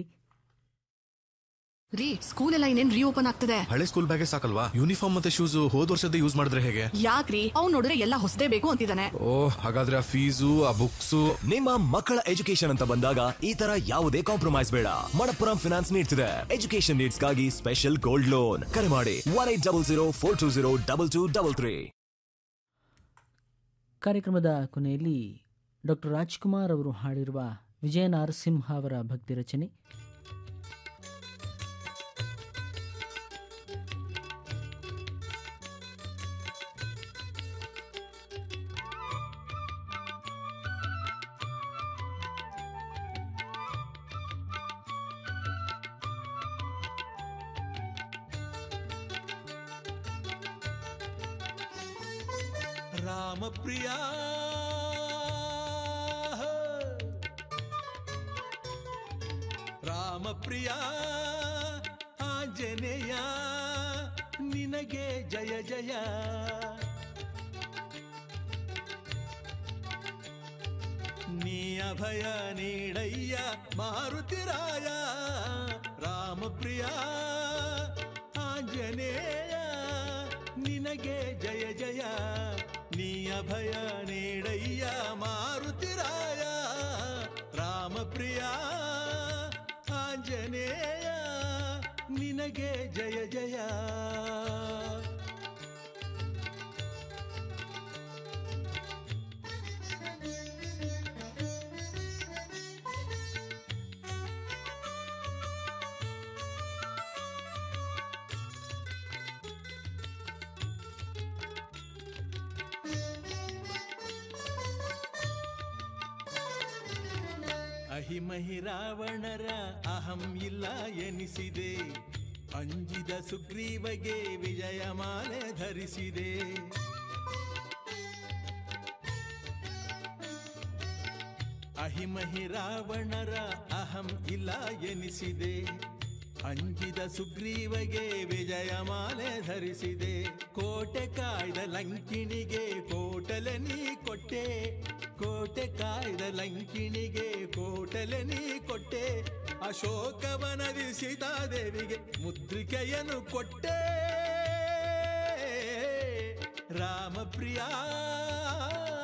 ರೀ ಸ್ಕೂಲ್ ಎಲ್ಲ ಇನ್ನೇನ್ ರೀಓಪನ್ ಆಗ್ತದೆ ಹಳೆ ಸ್ಕೂಲ್ ಬ್ಯಾಗೆ ಸಾಕಲ್ವಾ ಯೂನಿಫಾರ್ಮ್ ಮತ್ತೆ ಶೂಸ್ ಹೋದ್ ವರ್ಷದ ಯೂಸ್ ಮಾಡಿದ್ರೆ ಹೇಗೆ ಯಾಕ್ರಿ ಅವ್ನ್ ನೋಡಿದ್ರೆ ಎಲ್ಲ ಹೊಸದೇ ಬೇಕು ಅಂತಿದ್ದಾನೆ ಓ ಹಾಗಾದ್ರೆ ಆ ಫೀಸು ಆ ಬುಕ್ಸು ನಿಮ್ಮ ಮಕ್ಕಳ ಎಜುಕೇಶನ್ ಅಂತ ಬಂದಾಗ ಈ ತರ ಯಾವುದೇ ಕಾಂಪ್ರಮೈಸ್ ಬೇಡ ಮಣಪ್ಪುರಂ ಫಿನಾನ್ಸ್ ನೀಡ್ತಿದೆ ಎಜುಕೇಶನ್ ನೀಡ್ಸ್ಗಾಗಿ ಸ್ಪೆಷಲ್ ಗೋಲ್ಡ್ ಲೋನ್ ಕರೆ ಮಾಡಿ one eight double zero four two zero double two double three ಕಾರ್ಯಕ್ರಮದ ಕೊನೆಯಲ್ಲಿ ಡಾಕ್ಟರ್ ರಾಜ್ಕುಮಾರ್ ಅವರು ಹಾಡಿರುವ ವಿಜಯ ನಾರಸಿಂಹ ಅವರ ಭಕ್ತಿ ರಚನೆ ರಾಮಪ್ರಿಯ ರಾಮಪ್ರಿಯ ಆಂಜನೇಯ ನಿನಗೆ ಜಯ ಜಯ ನೀ ಅಭಯ ನೀಡಯ್ಯ ಮಾರುತಿರಾಯ ರಾಮಪ್ರಿಯ ಆಂಜನೇಯ ನಿನಗೆ ಜಯ ಜಯ ನೀ ಅಭಯ ನೀಡಯ್ಯ ಮಾರುತಿರಾಯ ರಾಮಪ್ರಿಯ ಆಂಜನೇಯ ನಿನಗೆ ಜಯ ಜಯ ಅಹಿಮಹಿ ರಾವಣರ ಅಹಂ ಇಲ್ಲ ಎನಿಸಿದೆ ಅಂಜಿದ ಸುಗ್ರೀವಗೆ ವಿಜಯಮಾಲೆ ಧರಿಸಿದೆ ಅಹಿಮಹಿ ರಾವಣರ ಅಹಂ ಇಲ್ಲ ಎನಿಸಿದೆ ಅಂಜಿದ ಸುಗ್ರೀವಗೆ ವಿಜಯಮಾಲೆ ಧರಿಸಿದೆ ಕೋಟೆ ಕಾಯ್ದ ಲಂಕಿಣಿಗೆ ಕೋಟಲೆ ನೀ ಕೊಟ್ಟೆ ಕೋಟೆ ಕಾಯ್ದ ಲಂಕಿಣಿಗೆ ಕೋಟಲೆ ನೀ ಕೊಟ್ಟೆ ಅಶೋಕವನದಿ ಸೀತಾದೇವಿಗೆ ಮುದ್ರಿಕೆಯನ್ನು ಕೊಟ್ಟೆ ರಾಮಪ್ರಿಯ